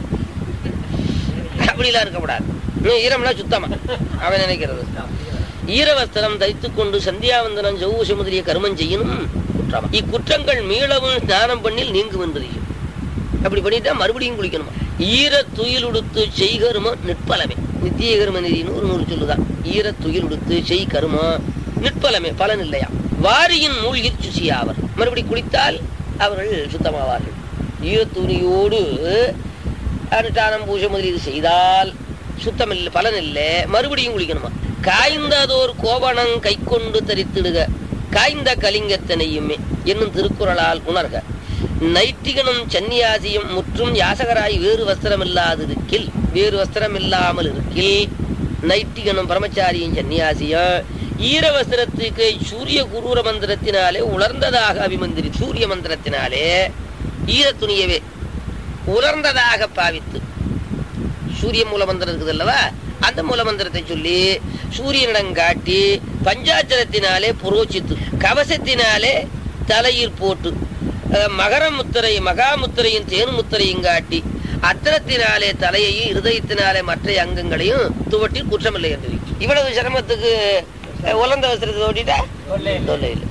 அப்படிலாம் இருக்கக்கூடாது இன்னும் ஈரம்னா சுத்தமா அவன் நினைக்கிறது ஈரவஸ்திரம் தைத்துக் கொண்டு சந்தியாவந்தனம் ஜவுசி முதலிய கருமம் செய்யணும் குற்றம் இக்குற்றங்கள் மீளவும் ஸ்நானம் பண்ணில் நீங்கும் என்பது அப்படி பண்ணிட்டா மறுபடியும் குளிக்கணுமா ஈர துயில் உடுத்து செய் கருமம் நிற்பலமே நித்திய கரும நிதினு ஒரு நூறு சொல்லுதான் ஈர துயில் உடுத்து செய் கருமம் நிற்பலமே பலன் இல்லையா வாரியின் மூழ்கி சுசியாவர் மறுபடி குளித்தால் அவர்கள் சுத்தமாவார்கள் ஈரத்துணியோடு அனுஷ்டானம் பூஜை முதலீடு செய்தால் சுத்தம் இல்லை பலன் இல்லை மறுபடியும் குளிக்கணுமா காய்ந்ததோர் கோவணம் கை கொண்டு தரித்திடுக காய்ந்த கலிங்கத்தனையுமே என்னும் திருக்குறளால் உணர்க நைட்டிகனும் சன்னியாசியும் முற்றும் யாசகராய் வேறு வஸ்திரம் இல்லாதிருக்கில் வேறு வஸ்திரம் இல்லாமல் இருக்கில் நைட்டிகனும் பிரம்மச்சாரியும் சன்னியாசியும் ஈர வஸ்திரத்துக்கு சூரிய குரூர மந்திரத்தினாலே உலர்ந்ததாக அபிமந்திரி சூரிய மந்திரத்தினாலே ஈர துணியவே உலர்ந்ததாக பாவித்து சூரிய மூலமந்திரம் இருக்குது அல்லவா அந்த மூலமந்திரத்தை சொல்லி சூரியனிடம் காட்டி பஞ்சாச்சரத்தினாலே புரோச்சித்து கவசத்தினாலே தலையில் போட்டு அஹ், மகர முத்திரை மகாமுத்திரையும் தேனு முத்திரையும் காட்டி அத்திரத்தினாலே தலையையும் இருதயத்தினாலே மற்ற அங்கங்களையும் துவட்டி குற்றமில்லை என்று இவ்வளவு சிரமத்துக்கு அஹ், உலர்ந்த வஸ்திரத்தை ஓட்டிட்டா தொல்லை இல்லை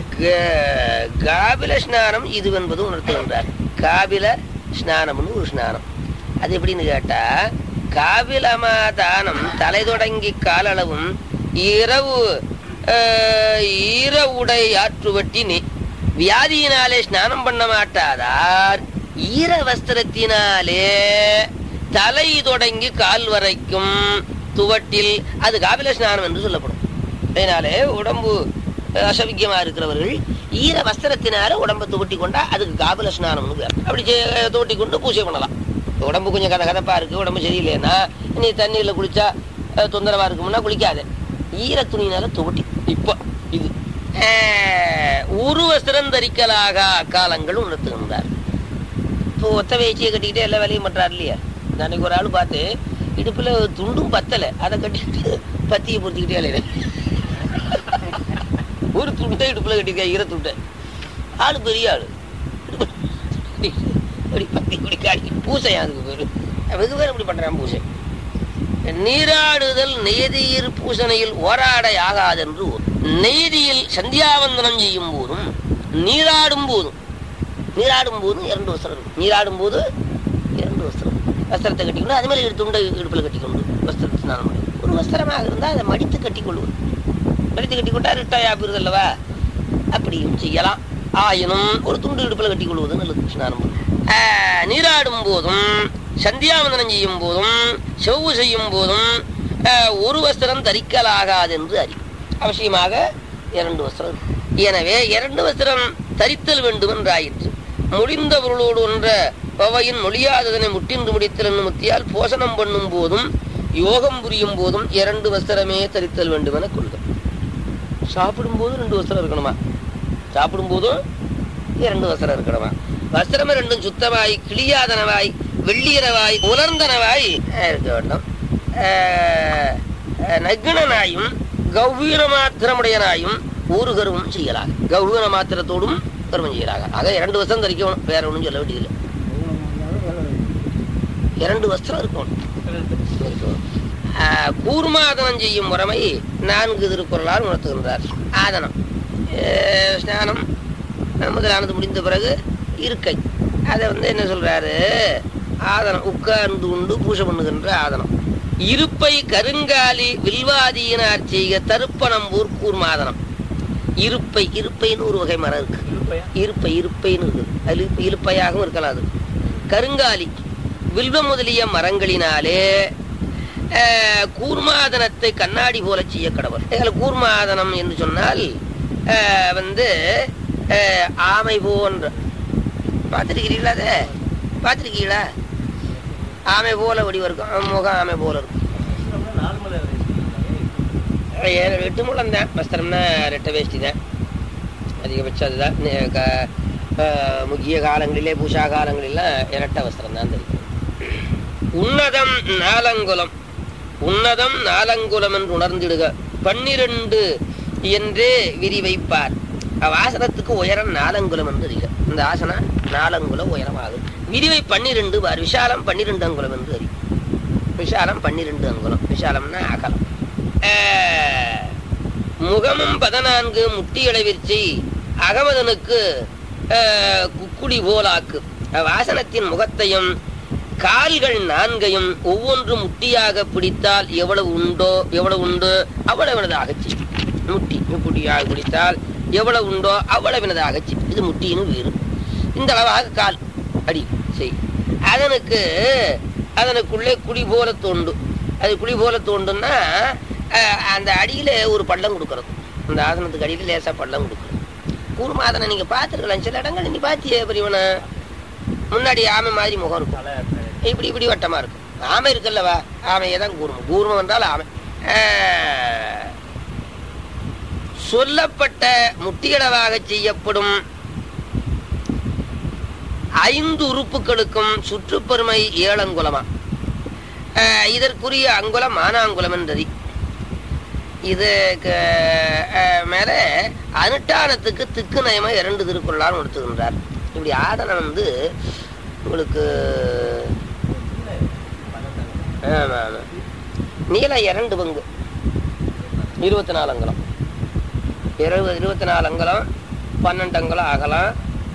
க- காபில ஸ்நானம் இது என்பது உணர்த்துகின்றார் காபில ஸ்நானம்னு ஒரு ஸ்நானம் அது எப்படின்னு கேட்டா காபிலமா தானம் தலை தொடங்கி காலளவும் இரவு அஹ், ஈர உடை ஆற்றுவட்டி நீ வியாதியினாலே ஸ்நானம் பண்ண மாட்டாதார் ஈர வஸ்திரத்தினாலே தலை தொடங்கி கால் வரைக்கும் துவட்டில் அது காபில ஸ்நானம் என்று சொல்லப்படும் அதனாலே உடம்பு அஹ், அசௌக்கியமா இருக்கிறவர்கள் ஈர வஸ்திரத்தினால உடம்பை துவட்டி கொண்டா அதுக்கு காபில ஸ்நானம்னு பேர் அப்படி செ- துவட்டி கொண்டு பூஜை பண்ணலாம் உடம்பு கொஞ்சம் கத கதப்பா இருக்கு உடம்பு சரியில்லைன்னா நீ தண்ணியில குளிச்சா அஹ், தொந்தரவா இருக்கும்னா குளிக்காத ஈர துணியினால துவட்டி இப்போ இது அஹ், உரு வஸ்திரம் தரிக்கலாக காலங்கள் உணர்த்துகின்றார் இப்போ ஒத்த வேச்சியை கட்டிக்கிட்டே எல்லா வேலையும் பண்றாரு இல்லையா நான் அன்னைக்கு ஒரு ஆள் பார்த்து இடுப்புல துண்டும் பத்தல அதை கட்டிக்கிட்டு பத்தியை பொறுத்திக்கிட்டே அலையிற ஒரு துண்டை இடுப்புல கட்டிக்க ஈர துண்டை ஆளு பெரிய ஆளு இப்படி பத்தி இப்படி காடி பூசை அதுக்கு பேரு வெகு பேர் இப்படி பண்றான் பூசை நீராடுதல் நெய்தியில் பூசணையில் ஓராடை ஆகாதென்று ஊர். நெய்தியில் சந்தியாவந்தனம் செய்யும் போதும் நீராடும் போதும் நீராடும் போதும் இரண்டு வஸ்திரம் இருக்கும் நீராடும் போது இரண்டு வஸ்திரம் வஸ்திரத்தை கட்டிக்கொண்டு அது மேலே துண்டை இடுப்பில் கட்டிக்கொண்டு வஸ்திரத்தை ஸ்நானம் பண்ணி ஒரு வஸ்திரமாக இருந்தால் அதை மடித்து கட்டிக்கொள்வது பெருத்தி கட்டி கொண்டா ரிட்டாயா போயிருது அல்லவா அப்படியும் செய்யலாம் ஆயினும் ஒரு துண்டு இடுப்பில் கட்டி கொள்வது நல்லது ஸ்நானம் பண்ண. ஆஹ், நீராடும் போதும் சந்தியாவந்தனம் செய்யும் போதும் செவ்வு செய்யும் போதும் ஆஹ், ஒரு வஸ்திரம் தரிக்கலாகாது என்று அறி அவசியமாக இரண்டு வஸ்திரம் இருக்கும். எனவே இரண்டு வஸ்திரம் தரித்தல் வேண்டும் என்றாயிற்று முடிந்த பொருளோடு ஒன்ற பவையின் மொழியாததனை முட்டின்று முடித்தல் என்னும் முத்தியால் போசனம் பண்ணும் போதும் யோகம் புரியும் போதும் இரண்டு வஸ்திரமே தரித்தல் வேண்டும் என கொள்க சாப்பிடும் போது ரெண்டு வஸ்திரம் இருக்கணுமா சாப்பிடும் போதும் இரண்டு வஸ்திரம் இருக்கணுமா வஸ்திரம் ரெண்டும் சுத்தமாய் கிளியாதனவாய் வெள்ளியனவாய் உலர்ந்தனவாய் அஹ், இருக்க வேண்டும் அஹ், அஹ், நக்னனாயும் கௌவீர மாத்திரமுடையனாயும் ஒரு கருவம் செய்யலாம் கௌவீர மாத்திரத்தோடும் கருவம் செய்யலாக ஆக இரண்டு வஸ்திரம் தரிக்கணும் வேற ஒன்றும் சொல்ல வேண்டியதில்லை இரண்டு வஸ்திரம் இருக்கணும் இருக்கணும். ஆஹ், கூர்மாதனம் செய்யும் முறைமை நான்கு திருக்குறளால் உணர்த்துகின்றார் ஆதனம் அஹ், ஸ்நானம் முதலானது முடிந்த பிறகு இருக்கை அதை வந்து என்ன சொல்றாரு ஆதனம் உட்கார்ந்து உண்டு பூஜை பண்ணுகின்ற ஆதனம் இருப்பை கருங்காலி வில்வாதியினார் செய்க தருப்பணம்பூர் கூர்மாதனம் இருப்பை இருப்பைன்னு ஒரு வகை மரம் இருக்கு இருப்பை இருப்பைன்னு இருக்குது அது இருப்பையாகவும் இருக்கலாம் அது கருங்காலி வில்வ முதலிய மரங்களினாலே அஹ், கூர்மாதனத்தை கண்ணாடி போல செய்ய கடவுள் இதில் கூர்மாதனம் என்று சொன்னால் அஹ், வந்து அஹ், ஆமை போன்ற பார்த்துருக்கிறீங்களா அதை பார்த்துருக்கீங்களா ஆமை போல வடிவம் இருக்கும் முகம் ஆமை போல இருக்கும் ஏழு எட்டு முழம் தான் வஸ்திரம்னா ரெட்டை வேஷ்டி தான் அதிகபட்சம் அதுதான் நே- க- அஹ், முக்கிய காலங்களிலே பூஷா காலங்களிலாம் இரட்டை வஸ்திரம் தான் தெரியும் உன்னதம் நாலங்குலம் உன்னதம் நாலங்குலம் என்று உணர்ந்திடுக பன்னிரண்டு என்றே விரிவைப்பார் அவ்வாசனத்துக்கு உயரம் நாலங்குலம் என்று அறிக இந்த ஆசனம் நாலங்குலம் உயரமாகும் விரிவை பன்னிரெண்டு பார் விஷாலம் பன்னிரெண்டு அங்குலம் என்று அறி விஷாலம் பன்னிரெண்டு அங்குலம் விஷாலம்னா அகலம் ஆஹ், முகமும் பதினான்கு முட்டியளவிற்சி அகமதனுக்கு ஆஹ், குக்குடி போலாக்கு வாசனத்தின் முகத்தையும் கால்கள் நான்கையும் ஒவ்வொன்று முட்டியாக பிடித்தால் எவ்வளவு உண்டோ எவ்வளவு உண்டு அவ்வளவினதாக செய்யும் முட்டி முட்டியாக பிடித்தால் எவ்வளவு உண்டோ அவ்வளவினதாக செய்யும் இது முட்டின்னு வீறு இந்த அளவாக கால் அடி செய் அதனுக்கு அதனுக்குள்ளே குழி போல தோண்டு அது குழி போல தோண்டுன்னா அஹ், அந்த அடியில ஒரு பள்ளம் கொடுக்கறது அந்த ஆசனத்துக்கு அடியில லேசா பள்ளம் கொடுக்கறது கூர்மாதனை நீங்க பார்த்துருக்கலாம் சில இடங்கள் நீ பார்த்தியே பெரியவன முன்னாடி ஆமை மாதிரி முகம் இருக்கும் இப்படி இப்படி வட்டமா இருக்கும் ஆமை இருக்குல்லவா ஆமையை தான் கூர்மம் கூர்மம் என்றால் ஆமை ஆஹ், சொல்லப்பட்ட முட்டியளவாக செய்யப்படும் ஐந்து உறுப்புகளுக்கும் சுற்றுப்பெருமை ஏழங்குலமா ஆஹ், இதற்குரிய அங்குலம் மானாங்குலம் என்றது இதுக்கு ஆஹ், மேல அனுஷ்டானத்துக்கு திக்கு நயமா இரண்டு திருக்குறளால் நடத்துகின்றார் இப்படி ஆதனம் வந்து உங்களுக்கு ஆமா ஆமா நீளம் இரண்டு பங்கு இருபத்தி நாலு அங்குலம் இருபது இருபத்தி நாலு அங்குலம் பன்னெண்டு அங்குலம் அகலம்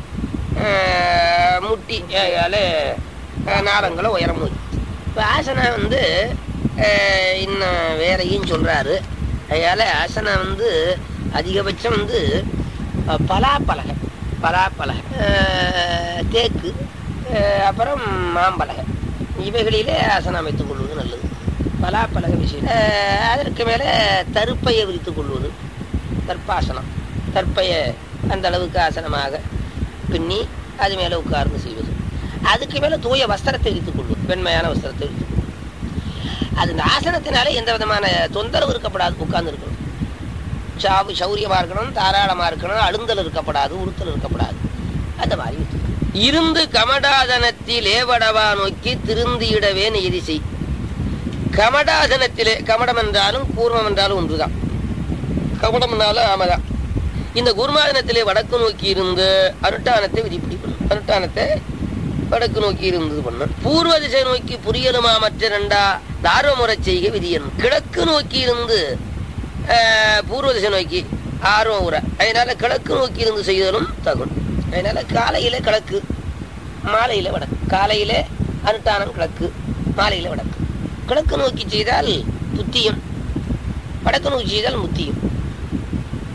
ஆஹ், முட்டி ஏழு ஆஹ், நாலு அங்குலம் உயரம் இப்போ ஆசனா வந்து ஆஹ், இன்னும் வேறையும் சொல்றாரு அதனால ஆசனா வந்து அதிகபட்சம் வந்து அஹ், பலாப்பலகை பலாப்பலகை ஆஹ், தேக்கு ஆஹ், அப்புறம் மாம்பலகை இவைகளிலே ஆசனம் அமைத்துக் கொள்வது நல்லது பலாப்பலக விஷயம் ஆஹ், அதற்கு மேலே தருப்பையை விரித்துக் கொள்வது தர்ப்பாசனம் தற்பையை அந்த அளவுக்கு ஆசனமாக பின்னி அது மேலே உட்கார்ந்து செய்வது அதுக்கு மேலே தூய வஸ்திரத்தை விரித்துக் கொள்வது வெண்மையான வஸ்திரத்தை விரித்துக் கொள்வது அது இந்த ஆசனத்தினாலே எந்த விதமான தொந்தரவு இருக்கப்படாது உட்கார்ந்து இருக்கணும் சாவு சௌரியமா இருக்கணும் தாராளமா இருக்கணும் அழுந்தல் இருக்கப்படாது உறுத்தல் இருக்கப்படாது அந்த மாதிரி விரித்துக் கொள்வது. இருந்து கமடாதனத்தில் ஏவடவா நோக்கி திருந்தியிடவே நியதி செய் கமடாதனத்திலே கமடம் என்றாலும் கூர்மம் என்றாலும் ஒன்றுதான் கமடம் என்றாலும் ஆமதான் இந்த குருமாதனத்திலே வடக்கு நோக்கி இருந்து அனுட்டானத்தை விதிப்பிடி பண்ணும் அனுட்டானத்தை வடக்கு நோக்கி இருந்தது பண்ணும் பூர்வ திசை நோக்கி புரியலுமா மற்ற ரெண்டா தார்வமுறை செய்க விதியனும் கிழக்கு நோக்கி இருந்து ஆஹ், பூர்வ திசை நோக்கி ஆர்வம் உரை அதனால கிழக்கு நோக்கி இருந்து செய்தலும் தகும் அதனால காலையில கிழக்கு மாலையில வடக்கு காலையில அனுட்டானம் கிழக்கு மாலையில வடக்கு கிழக்கு நோக்கி செய்தால் புத்தியும் வடக்கு நோக்கி செய்தால் முத்தியும்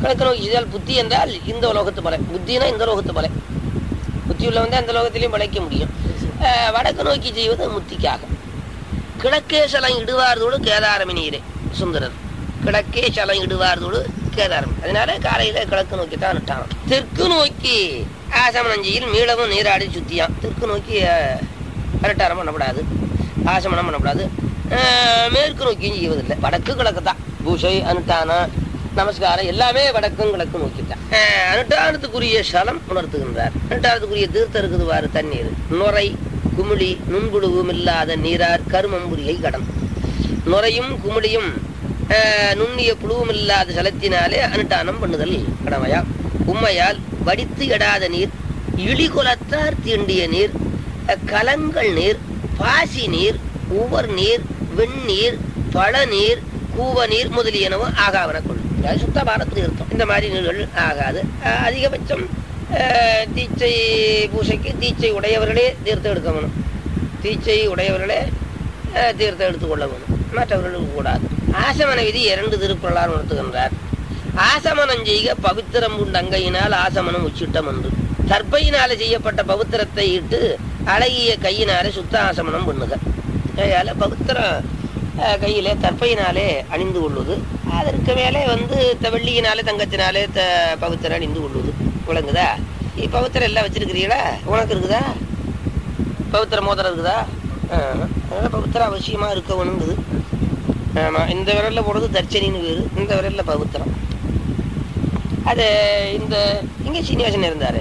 கிழக்கு நோக்கி செய்தால் புத்தி என்றால் இந்த உலோகத்து பலை புத்தினா இந்த உலோகத்து பலை புத்தி உள்ளவன் தான் இந்த லோகத்திலையும் பழைக்க முடியும் அஹ், வடக்கு நோக்கி செய்வது முத்திக்காக கிழக்கே சலம் இடுவார்தோடு கேதாரமி நீரே சுந்தரர் கிழக்கே சலம் இடுவார்தோடு கேதாரம் அதனால காலையில கிழக்கு நோக்கி தான் நட்டான் தெற்கு நோக்கி ஆசமனஞ்சியில் மீளவும் நீராடி சுத்தியான் தெற்கு நோக்கி அஹ், அரட்டாரம் பண்ணக்கூடாது ஆசமனம் பண்ணக்கூடாது அஹ், மேற்கு நோக்கியும் செய்வதில்லை வடக்கு கிழக்கு தான் பூசை அனுட்டானம் நமஸ்காரம் எல்லாமே வடக்கும் கிழக்கு நோக்கி தான் அஹ், அனுட்டானத்துக்குரிய சலம் உணர்த்துகின்றார் அனுட்டானத்துக்குரிய தீர்த்தம் இருக்குது வாரு தண்ணீர் நுரை குமிழி நுண்புழுவும் இல்லாத நீரார் கருமம்புரியை கடன் நுரையும் குமிழியும் அஹ், நுண்ணிய புழுவும் இல்லாத ஜலத்தினாலே அனுட்டானம் பண்ணுதல் கடமையா உம்மையால் வடித்து எடாத நீர் இழிகுலத்தார் தீண்டிய நீர் அஹ், கலங்கள் நீர் பாசி நீர் உவர் நீர் வெந்நீர் பழநீர் கூவ நீர் முதலியனவோ ஆகாவன கொள்ளும் அது சுத்தமான தீர்த்தம் இந்த மாதிரி நீர்கள் ஆகாது அஹ், அதிகபட்சம் அஹ், தீச்சை பூசைக்கு தீச்சை உடையவர்களே தீர்த்தம் எடுக்க வேணும் தீச்சை உடையவர்களே அஹ், தீர்த்தம் எடுத்துக்கொள்ள வேணும் மற்றவர்களுக்கு கூடாது ஆசமன விதி இரண்டு திருக்குறளார் உணர்த்துகின்றார் ஆசமனம் செய்க பவித்திரம் உண்டு அங்கையினால் ஆசமனம் உச்சிட்டம் என்று தற்பையினால செய்யப்பட்ட பவித்திரத்தை இட்டு அழகிய கையினாலே சுத்த ஆசமனம் பண்ணுக அதனால பவித்திரம் அஹ், கையிலே தற்பையினாலே அணிந்து கொள்வது அதற்கு மேலே வந்து த- வெள்ளியினாலே தங்கத்தினாலே த பவித்திரம் அணிந்து கொள்வது விளங்குதா நீ பவித்திரம் எல்லாம் வச்சிருக்கிறீங்களா உனக்கு இருக்குதா பவித்திர மோதிரம் இருக்குதா ஆமா. அதனால பவித்திரம் அவசியமா இருக்க வேணுங்குது ஆமா இந்த விரல்ல போடுறது தர்ச்சனின்னு பேரு இந்த விரல்ல பவித்திரம் அது இந்த இங்க சீனிவாசன் இருந்தாரு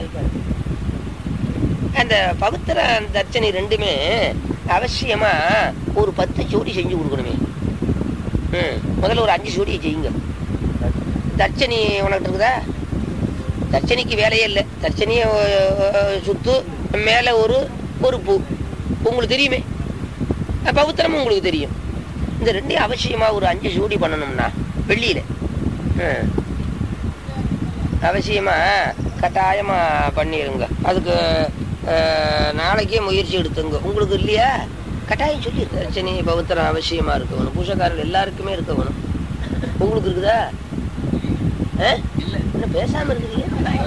அந்த பவித்திர தர்ச்சனி ரெண்டுமே அவசியமா ஒரு பத்து ஜோடி செஞ்சு கொடுக்கணுமே ம் முதல்ல ஒரு அஞ்சு ஜோடியை செய்யுங்க தர்ச்சனி உனக்கு இருக்குதா தர்ச்சனிக்கு வேலையே இல்லை தர்ச்சனியை அஹ், சுத்து மேலே ஒரு ஒரு பூ உங்களுக்கு தெரியுமே அஹ், பவித்திரமும் உங்களுக்கு தெரியும் இந்த ரெண்டையும் அவசியமா ஒரு அஞ்சு ஜோடி பண்ணணும்னா வெள்ளியில ம். அவசியமா கட்டாயமா பண்ணிருங்க அதுக்கு அஹ், நாளைக்கே முயற்சி எடுத்துங்க உங்களுக்கு இல்லையா கட்டாயம் சொல்லி தர்ச்சனி பவித்திரம் அவசியமா இருக்க வேணும் பூசக்காரர்கள் எல்லாருக்குமே இருக்க வேணும் உங்களுக்கு இருக்குதா ஆ? என்ன பேசாம இருக்கிறீங்க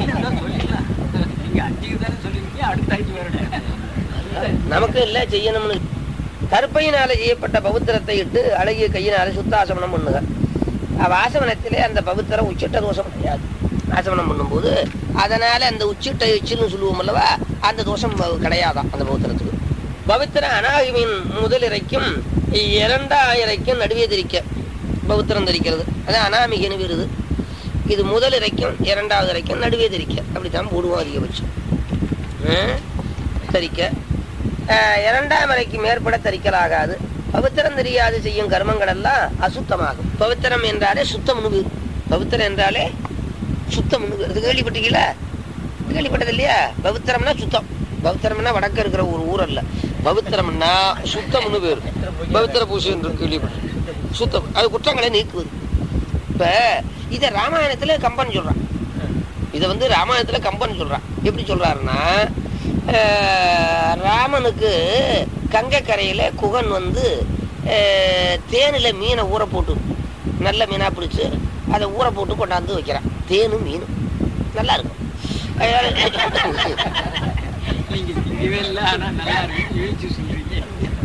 நமக்கு இல்ல செய்யணும்னு கருப்பையினால செய்யப்பட்ட பவித்திரத்தை இட்டு அழகிய கையினால சுத்தாசமனம் பண்ணுங்க அவ ஆசமனத்திலே அந்த பவித்திரம் உச்சிட்ட தோஷம் கிடையாது ஆசமனம் பண்ணும்போது அதனால அந்த உச்சிட்ட எச்சில்னு சொல்லுவோம் அல்லவா அந்த தோஷம் வ- கிடையாதாம் அந்த பவித்திரத்துக்கு பவித்திரம் அனாகிமின் முதல் இறைக்கும் இரண்டாம் இறைக்கும் நடுவே திரிக்க பவித்திரம் தரிக்கிறது அதான் அனாமிகன்னு விருது இது முதல் இறைக்கும் இரண்டாவது இறைக்கும் நடுவே திரிக்க அப்படித்தான் போடுவோம் அதிகபட்சம் ம், தரிக்க அஹ், இரண்டாம் இறைக்கு மேற்பட தரிக்கலாகாது பவித்திரம் தெரியாது செய்யும் கர்மங்கள் எல்லாம் அசுத்தமாகும் பவித்திரம் என்றாலே சுத்தம்னு பேரு. பவித்திரம் என்றாலே சுத்தம்னு பேரு. இது கேள்விப்பட்டீங்களா கேள்விப்பட்டது இல்லையா பவித்திரம்னா சுத்தம் பவித்திரம்னா வடக்க இருக்கிற ஒரு ஊர் அல்ல பவித்திரம்னா சுத்தம்னு பேரு பவித்திர பூசை என்று கேள்விப்பட்டேன் சுத்தம் அது குற்றங்களை நீக்குவது இப்ப இத ராமாயணத்துல கம்பன் சொல்றான் இத வந்து ராமாயணத்துல கம்பன் சொல்றான் எப்படி சொல்றாருன்னா அஹ், ராமனுக்கு கங்கை கரையில குகன் வந்து அஹ், தேனில மீனை ஊற போட்டு நல்ல மீனா பிடிச்சு அதை ஊற போட்டு கொண்டாந்து வைக்கிறான் தேனும் மீனும் நல்லா இருக்கும் நீங்க திங்கவே இல்லை ஆனா நல்லா இருக்கு யோசிச்சு சொல்றீங்க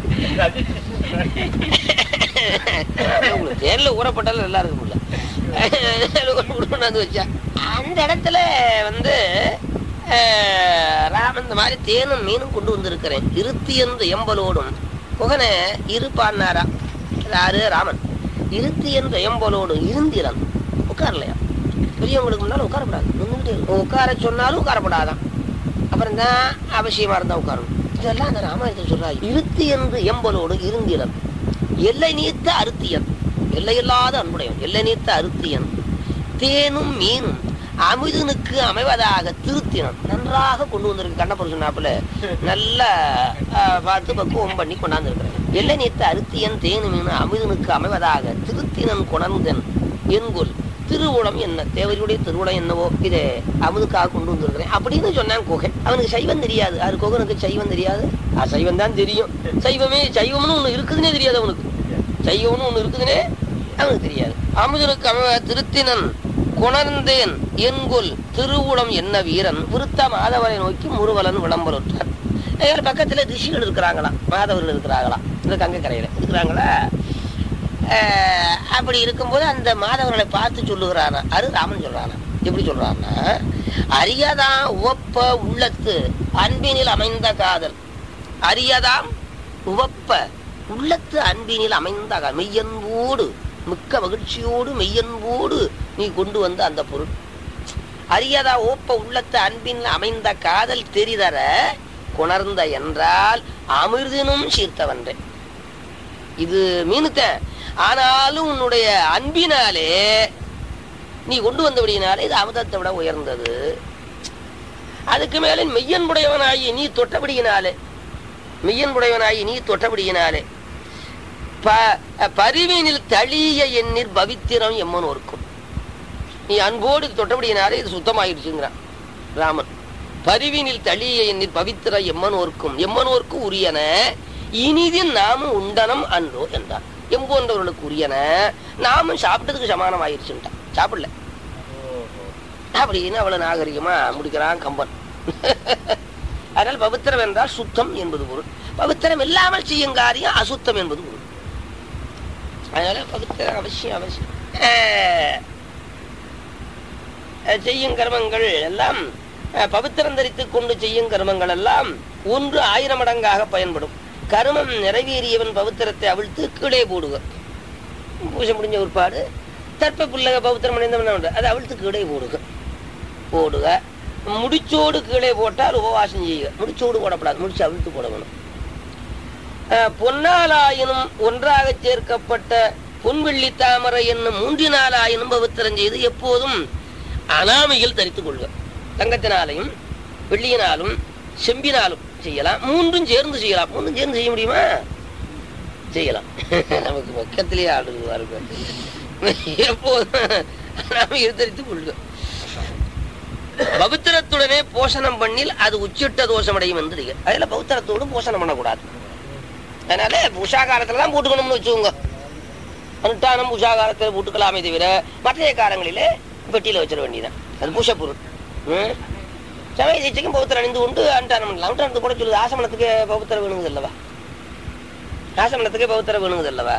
உங்களுக்கு தேன்ல ஊறப்பட்டாலும் நல்லா இருக்கும்ல கொண்டாந்து வச்சா அந்த இடத்துல வந்து அஹ், ராமன் இந்த மாதிரி தேனும் மீனும் கொண்டு வந்திருக்கிறேன் இருத்தி என்று எம்பலோடும் குகனை இருப்பான்னாரா யாரு ராமன் இருத்தி என்று எம்பலோடு இருந்திரன் உட்காரலையா பெரியவங்களுக்கு முன்னால உட்காரப்படாது நின்றுட்டே இருக்கும் உட்கார சொன்னாலும் உட்காரப்படாதான் அப்புறம் தான் அவசியமா இருந்தா உட்காரணும் இதெல்லாம் அந்த ராமாயணத்தில் சொல்றாரு இருத்தி என்று எம்பலோடு இருந்திரன் எல்லை நீத்த அருத்தியன் எல்லையில்லாத அன்புடையவன் எல்லை நீத்த அருத்தியன் தேனும் மீனும் அமிதனுக்கு அமைவதாக திருத்தினன் நன்றாக கொண்டு வந்திருக்கு கண்ணப்பர் சொன்னாப்புல நல்லா ஆஹ், பார்த்து பக்குவம் பண்ணி கொண்டாந்துருக்கிறேன் எல்லை நீத்த அருத்தியன் தேனும் மீனும் அமிதனுக்கு அமைவதாக திருத்தினன் கொணர்ந்தன் என்கொல் திருவுளம் என்ன தேவரியுடைய திருவுளம் என்னவோ இதை அமுதுக்காக கொண்டு வந்திருக்கிறேன் அப்படின்னு சொன்னான் குகன் அவனுக்கு சைவம் தெரியாது அது குகனுக்கு சைவம் தெரியாது ஆ, சைவம் தான் தெரியும் சைவமே சைவம்னு ஒண்ணு இருக்குதுன்னே தெரியாது அவனுக்கு சைவம்னு ஒண்ணு இருக்குதுன்னே அவனுக்கு தெரியாது அமுதனுக்கு அவன் திருத்தினன் குணர்ந்தேன் என்கொல் திருவுளம் என்ன வீரன் விருத்த மாதவரை நோக்கி முருவலன் விளம்பரத்தார் எங்கள் பக்கத்துல ரிஷிகள் இருக்கிறாங்களாம் மாதவர்கள் இருக்கிறாங்களாம் இந்த கங்கைக்கரையில இருக்கிறாங்களா அஹ், அப்படி இருக்கும்போது அந்த மாதவர்களை பார்த்து சொல்லுகிறானா அரு ராமன் சொல்றானா எப்படி சொல்றான்னா அறியதாம் உவப்ப உள்ளத்து அன்பினில் அமைந்த காதல் அறியதாம் உவப்ப உள்ளத்து அன்பினில் அமைந்த காதல் மெய்யன்போடு மிக்க மகிழ்ச்சியோடு மெய்யன்போடு நீ கொண்டு வந்த அந்த பொருள் அறியதா ஓப்ப உள்ளத்து அன்பின் அமைந்த காதல் தெரிதர குணர்ந்த என்றால் அமிர்தினும் சீர்த்தவன்றே இது மீனுத்த ஆனாலும் உன்னுடைய அன்பினாலே நீ கொண்டு வந்தபடியினாலே இது அமிர்தத்தை விட உயர்ந்தது அதுக்கு மேலே மெய்யன்புடையவனாகி நீ தொட்டபடியினாலே மெய்யன்புடையவனாகி நீ தொட்டபடியினாலே ப- பரிவினில் தளிய எண்ணிற் பவித்திரம் எம்மன் ஒர்க்கும் நீ அன்போடு தொட்டபடியினாலே இது சுத்தமாயிடுச்சுங்கிறான் ராமன் பரிவினில் தளிய எண்ணிற் பவித்திர எம்மனோர்க்கும் எம்மனோர்க்கும் உரியன இனிதின் நாமும் உண்டனம் அன்றோ என்றார் எம்போன்றவர்களுக்கு உரியன நாமும் சாப்பிட்டதுக்கு சமானம் ஆயிடுச்சுட்டான் சாப்பிடல அப்படின்னு அவ்வளவு நாகரிகமா முடிக்கிறான் கம்பன் அதனால பவித்திரம் என்றால் சுத்தம் என்பது பொருள் பவித்திரம் இல்லாமல் செய்யும் காரியம் அசுத்தம் என்பது பொருள் அதனால பவித்திரம் அவசியம் அவசியம் அஹ், அஹ், செய்யும் கர்மங்கள் எல்லாம் அஹ், பவித்திரம் தரித்துக் கொண்டு செய்யும் கர்மங்கள் எல்லாம் ஒன்று ஆயிரம் மடங்காக பயன்படும் கர்மம் நிறைவேறியவன் பவித்திரத்தை அவிழ்த்து கீழே போடுக பூஜை முடிஞ்ச ஒருபாடு தற்ப புள்ளக பவித்திரம் அடைந்தவன் உண்டு. அதை அவிழ்த்து கீழே போடுக போடுக முடிச்சோடு கீழே போட்டால் உபவாசம் செய்யுக முடிச்சோடு போடக்கூடாது முடிச்சு அவிழ்த்து போட வேணும் அஹ், பொன்னாலாயினும் ஒன்றாக சேர்க்கப்பட்ட பொன்வெள்ளி தாமரை என்னும் மூன்றினாலாயினும் பவித்திரம் செய்து எப்போதும் அனாமையில் தரித்துக் கொள்க தங்கத்தினாலையும் வெள்ளியினாலும் செம்பினாலும் செய்யலாம் மூன்றும் சேர்ந்து செய்யலாம் மூன்றும் சேர்ந்து செய்ய முடியுமா செய்யலாம் நமக்கு பக்கத்திலேயே ஆடுது பாருங்க எப்போதும் அனாமையில் தரித்துக் கொள்க பவித்திரத்துடனே போஷணம் பண்ணில் அது உச்சிட்ட தோஷம் அடையும் என்று அதுல பௌத்திரத்தோடு போஷணம் பண்ணக்கூடாது அதனால உஷாகாரத்துல தான் போட்டுக்கணும்னு வச்சுக்கோங்க அனுஷ்டானம் உஷாகாரத்தில் போட்டுக்கலாமே தவிர மற்ற காலங்களிலே பெட்டியில வச்சிட வேண்டியதான் அது பூஷ பொருள் ம். சமய தீட்சைக்கும் பௌத்தர் அணிந்து கொண்டு அனுஷ்டானம் பண்ணலாம் அனுஷ்டானத்துக்கு கூட சொல்லுது ஆசமனத்துக்கு பௌத்தர வேணுங்குது அல்லவா ஆசமனத்துக்கு பௌத்தர வேணுங்குது அல்லவா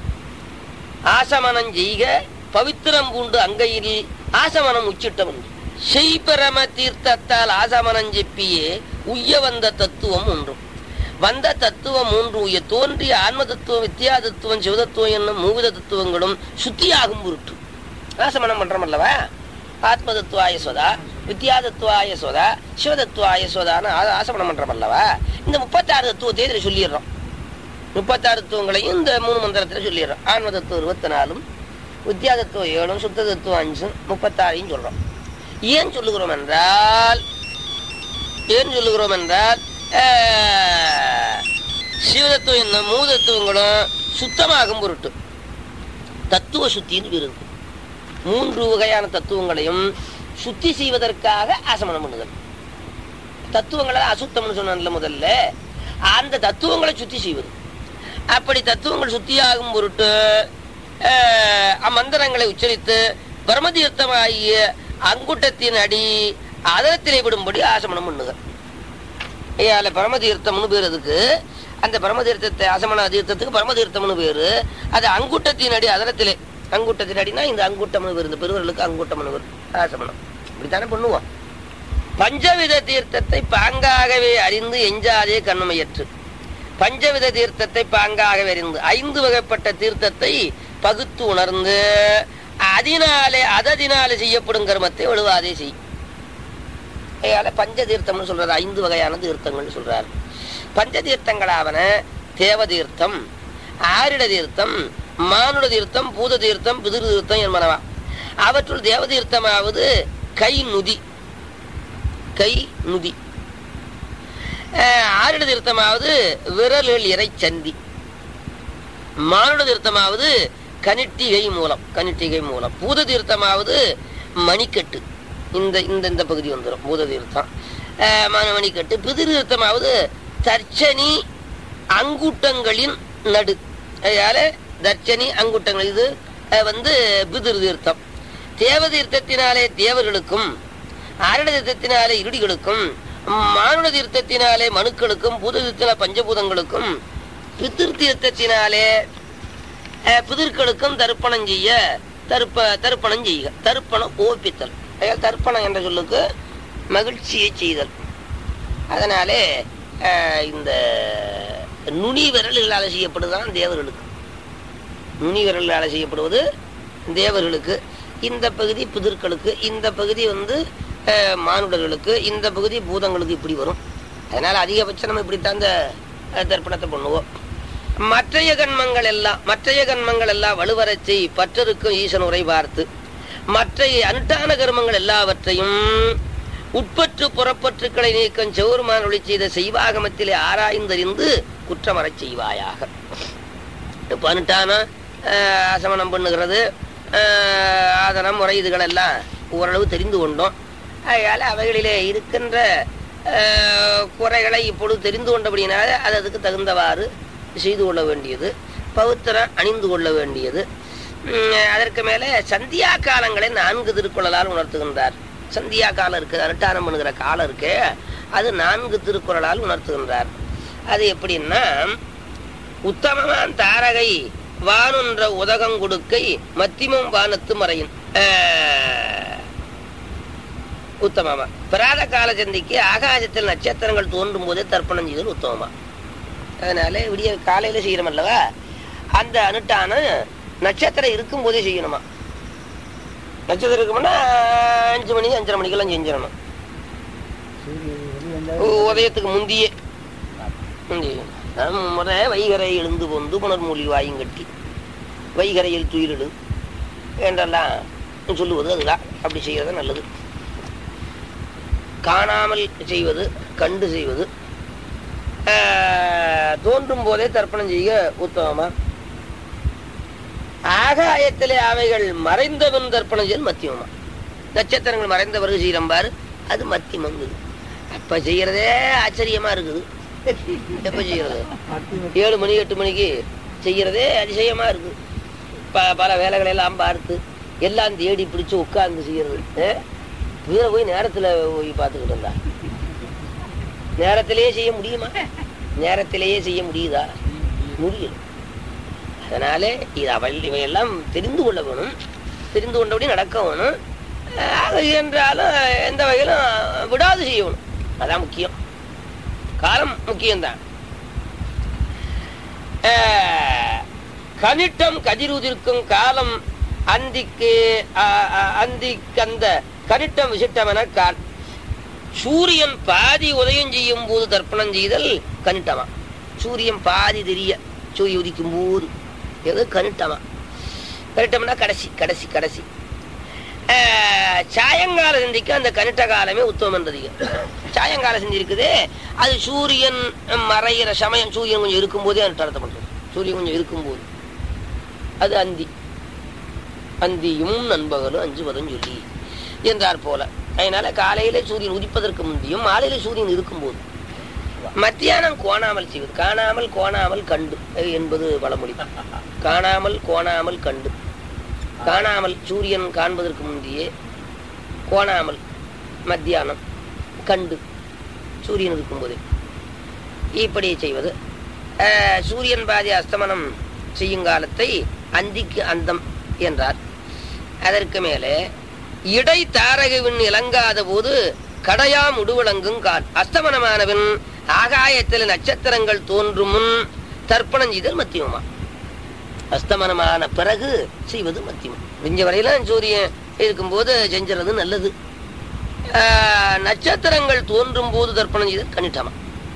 ஆசமனம் செய்க பவித்திரம் பூண்டு அங்கையில் ஆசமனம் உச்சிட்டவன் செய்பரம தீர்த்தத்தால் ஆசமனம் செப்பியே உய்ய வந்த தத்துவம் ஒன்றும் வந்த தத்துவம் மூன்று உய தோன்றிய ஆன்ம தத்துவம் வித்யா தத்துவம் சிவதத்துவம் என்னும் மூவித தத்துவங்களும் சுத்தியாகும் பொருட்டு ஆசமனம் பண்றோம் அல்லவா ஆத்ம தத்துவாய சோதா வித்யா தத்துவாய சோதா சிவதத்துவாய சோதான்னு ஆ- ஆசமனம் பண்றோம் அல்லவா இந்த முப்பத்தாறு தத்துவத்தை இதுல சொல்லிடுறோம் முப்பத்தாறு தத்துவங்களையும் இந்த மூணு மந்திரத்துல சொல்லிடுறோம் ஆன்ம தத்துவம் இருபத்தி நாலும் வித்யா தத்துவம் ஏழும் சுத்த தத்துவம் அஞ்சும் முப்பத்தாறையும் சொல்றோம் ஏன் சொல்லுகிறோம் என்றால் ஏன் சொல்லுகிறோம் என்றால் ஆஹ், சிவதத்துவம் என்ன மூதத்துவங்களும் சுத்தமாகும் பொருட்டு தத்துவ சுத்தின்னு பேர் இருக்கு மூன்று வகையான தத்துவங்களையும் சுத்தி செய்வதற்காக ஆசமனம் பண்ணுதல் தத்துவங்களை அசுத்தம்னு சொன்னல முதல்ல அந்த தத்துவங்களை சுத்தி செய்வது அப்படி தத்துவங்கள் சுத்தியாகும் பொருட்டு ஆஹ், அம்மந்திரங்களை உச்சரித்து பிரமதீர்த்தமாகிய அங்குட்டத்தின் அடி அதரத்திலே விடும்படி ஆசமனம் பண்ணுக ஐயால பரமதீர்த்தம்னு பேர் அதுக்கு அந்த பரமதீர்த்தத்தை ஆசமன தீர்த்தத்துக்கு பரமதீர்த்தம்னு பேரு அது அங்குட்டத்தின் அடி அதரத்திலே அங்குட்டத்தின் அடினா இந்த அங்குட்டம்னு பேர் இந்த பெருவர்களுக்கு அங்குட்டம்னு பேர் ஆசமனம் இப்படித்தானே பண்ணுவோம் பஞ்சவித தீர்த்தத்தை பாங்காகவே அறிந்து எஞ்சாதே கண்ணுமையற்று பஞ்சவித தீர்த்தத்தை பாங்காகவே அறிந்து ஐந்து வகைப்பட்ட தீர்த்தத்தை பகுத்து உணர்ந்து அதனாலே அததினாலே செய்யப்படும் கர்மத்தை வலுவாதே செய் அதனால பஞ்ச தீர்த்தம்னு சொல்றாரு ஐந்து வகையான தீர்த்தங்கள் சொல்றாரு பஞ்ச தீர்த்தங்களாவன தேவ தீர்த்தம் ஆரிட தீர்த்தம் மானுட தீர்த்தம் பூத தீர்த்தம் பிதிரு தீர்த்தம் என்பனவா அவற்றுள் தேவ தீர்த்தமாவது கை நுதி கை நுதி ஆஹ், ஆரிட தீர்த்தமாவது விரல்கள் இறை சந்தி மானுட தீர்த்தமாவது கனிட்டிகை மூலம் கனிட்டிகை மூலம் பூத தீர்த்தமாவது மணிக்கட்டு இந்த இந்த இந்த பகுதி வந்துடும் பூத தீர்த்தம் ஆஹ், மணி- மணிக்கட்டு பிதிரு தீர்த்தமாவது தர்ச்சனி அங்குட்டங்களின் நடு அதனால தர்ச்சனி அங்குட்டங்கள் இது ஆஹ், வந்து பிதிரு தீர்த்தம் தேவதீர்த்தத்தினாலே தேவர்களுக்கும் ஆரண தீர்த்தத்தினாலே இருடிகளுக்கும் மானுட தீர்த்தத்தினாலே மனுக்களுக்கும் பூத தீர்த்தத்தினால பஞ்சபூதங்களுக்கும் பித்திரு தீர்த்தத்தினாலே அஹ், பிதிர்களுக்கும் தர்ப்பணம் செய்ய தர்ப்ப தர்ப்பணம் செய்க தர்ப்பணம் ஓப்பித்தல் அதாவது தர்ப்பணம் என்ற சொல்லுக்கு மகிழ்ச்சியை செய்தல் அதனாலே அஹ், இந்த நுனி விரல்களால் செய்யப்படுதான் தேவர்களுக்கு நுனி விரல்களால் செய்யப்படுவது தேவர்களுக்கு இந்த பகுதி பிதிர்களுக்கு இந்த பகுதி வந்து அஹ், மானுடர்களுக்கு இந்த பகுதி பூதங்களுக்கு இப்படி வரும் அதனால அதிகபட்சம் நம்ம இப்படித்தான் இந்த அஹ், தர்ப்பணத்தை பண்ணுவோம் மற்றைய கண்மங்கள் எல்லாம் மற்றைய கண்மங்கள் எல்லாம் வலுவரச் செய் பற்றருக்கும் ஈசன் உரை பார்த்து மற்ற அனுட்டான கர்மங்கள் எல்லாவற்றையும் உட்பற்று புறப்பற்றுக்களை நீக்கம் செவுருமான் ஒளி செய்த செய்வாகமத்திலே ஆராய்ந்தறிந்து குற்றமறச் செய்வாயாக இப்போ அனுட்டான ஆஹ், அசமணம் பண்ணுகிறது ஆஹ், ஆதனம் முறை இதுகளெல்லாம் ஓரளவு தெரிந்து கொண்டோம் அதனால் அவைகளிலே இருக்கின்ற ஆஹ், குறைகளை இப்பொழுது தெரிந்து கொண்டபடினால அது அதுக்கு தகுந்தவாறு செய்து கொள்ள வேண்டியது பவித்திரம் அணிந்து கொள்ள வேண்டியது உம், அதற்கு மேலே சந்தியா காலங்களை நான்கு திருக்குறளால் உணர்த்துகின்றார் சந்தியா காலம் இருக்குது அனுட்டானம் பண்ணுகிற காலம் இருக்கு அது நான்கு திருக்குறளால் உணர்த்துகின்றார் அது எப்படின்னா உத்தமமான் தாரகை வானுன்ற உதகம் கொடுக்கை மத்திமம் வானத்து மறையும் ஆஹ், உத்தமமா பிராத கால சந்திக்கு ஆகாசத்தில் நட்சத்திரங்கள் தோன்றும் போதே தர்ப்பணம் செய்தல் உத்தமமா அதனால விடிய காலையில செய்யணும் அல்லவா அந்த அனுட்டான நட்சத்திரம் இருக்கும் போதே செய்யணுமா நட்சத்திரம் இருக்கும்னா அஞ்சு மணி அஞ்சரை மணிக்கெல்லாம் செஞ்சிடணும் உ- உதயத்துக்கு முந்தியே முந்தியே நாம் முத வைகரை எழுந்து பொந்து புனர்மொழி வாயுங்கட்டி வைகரையில் துயிலிடு என்றெல்லாம் சொல்லுவது அதுதான் அப்படி செய்யறது நல்லது காணாமல் செய்வது கண்டு செய்வது ஆஹ், தோன்றும் போதே தர்ப்பணம் செய்ய உத்தமமா ஆகாயத்திலே அவைகள் மறைந்தவன் தர்ப்பணம் செய்யல் மத்தியமா நட்சத்திரங்கள் மறைந்த பிறகு செய்யறோம் பாரு அது மத்தியமங்குது அப்ப செய்யறதே ஆச்சரியமா இருக்குது எப்ப செய்யறது ஏழு மணி எட்டு மணிக்கு செய்யறதே அதிசயமா இருக்கு ப பல வேலைகளை எல்லாம் பார்த்து எல்லாம் தேடி பிடிச்சு உட்கார்ந்து செய்யறது அஹ்? வீர போய் நேரத்துல போய் பார்த்துக்கிட்டு இருந்தா நேரத்திலேயே செய்ய முடியுமா நேரத்திலேயே செய்ய முடியுதா முடியல அதனாலே இது அவள் இவையெல்லாம் தெரிந்து கொள்ள வேணும் தெரிந்து கொண்டபடி நடக்க வேணும் ஆக என்றாலும் எந்த வகையிலும் விடாது செய்யணும் அதான் முக்கியம் காலம் முக்கியம்தான் ஆஹ், கனிட்டம் கதிருதிர்க்கும் காலம் அந்திக்கு ஆஹ், ஆஹ், அந்திக்கந்த கனிட்டம் விசிட்டமென கால் சூரியன் பாதி உதயம் செய்யும் போது தர்ப்பணம் செய்தல் கனிட்டமா சூரியன் பாதி தெரிய சூரிய உதிக்கும் போது எது கனிட்டமா கனிட்டம்னா கடைசி கடைசி கடைசி ஆஹ், சாயங்கால சந்திக்கு அந்த கனிட்ட காலமே உத்தமம் என்றது சாயங்கால சந்தி இருக்குது அது சூரியன் மறையிற சமயம் சூரியன் கொஞ்சம் இருக்கும்போதே அனுஷ்டானத்தை பண்றது சூரியன் கொஞ்சம் இருக்கும்போது அது அந்தி அந்தியும் நண்பகலும் அஞ்சு பதம் சொல்லி என்றார் போல அதனால காலையில சூரியன் உதிப்பதற்கு முந்தியும் மாலையில சூரியன் இருக்கும்போது மத்தியானம் கோணாமல் செய்வது காணாமல் கோணாமல் கண்டு என்பது பழமொழி காணாமல் கோணாமல் கண்டு காணாமல் சூரியன் காண்பதற்கு முந்தையே கோணாமல் மத்தியானம் கண்டு சூரியன் இருக்கும்போதே இப்படி செய்வது அஹ், சூரியன் பாதி அஸ்தமனம் செய்யும் காலத்தை அந்திக்கு அந்தம் என்றார் அதற்கு மேலே இடை தாரகவின் இலங்காத போது கடையாம் உடுவிளங்கும் கால் அஸ்தமனமானவன் ஆகாயத்தில் நட்சத்திரங்கள் தோன்றும் முன் தர்ப்பணம் செய்தல் மத்தியமா அஸ்தமனமான பிறகு செய்வது மத்தியமம் விஞ்ச வரையில சூரியன் இருக்கும்போது செஞ்சுறது நல்லது ஆஹ், நட்சத்திரங்கள் தோன்றும் போது தர்ப்பணம் செய்தல் கணிட்டமா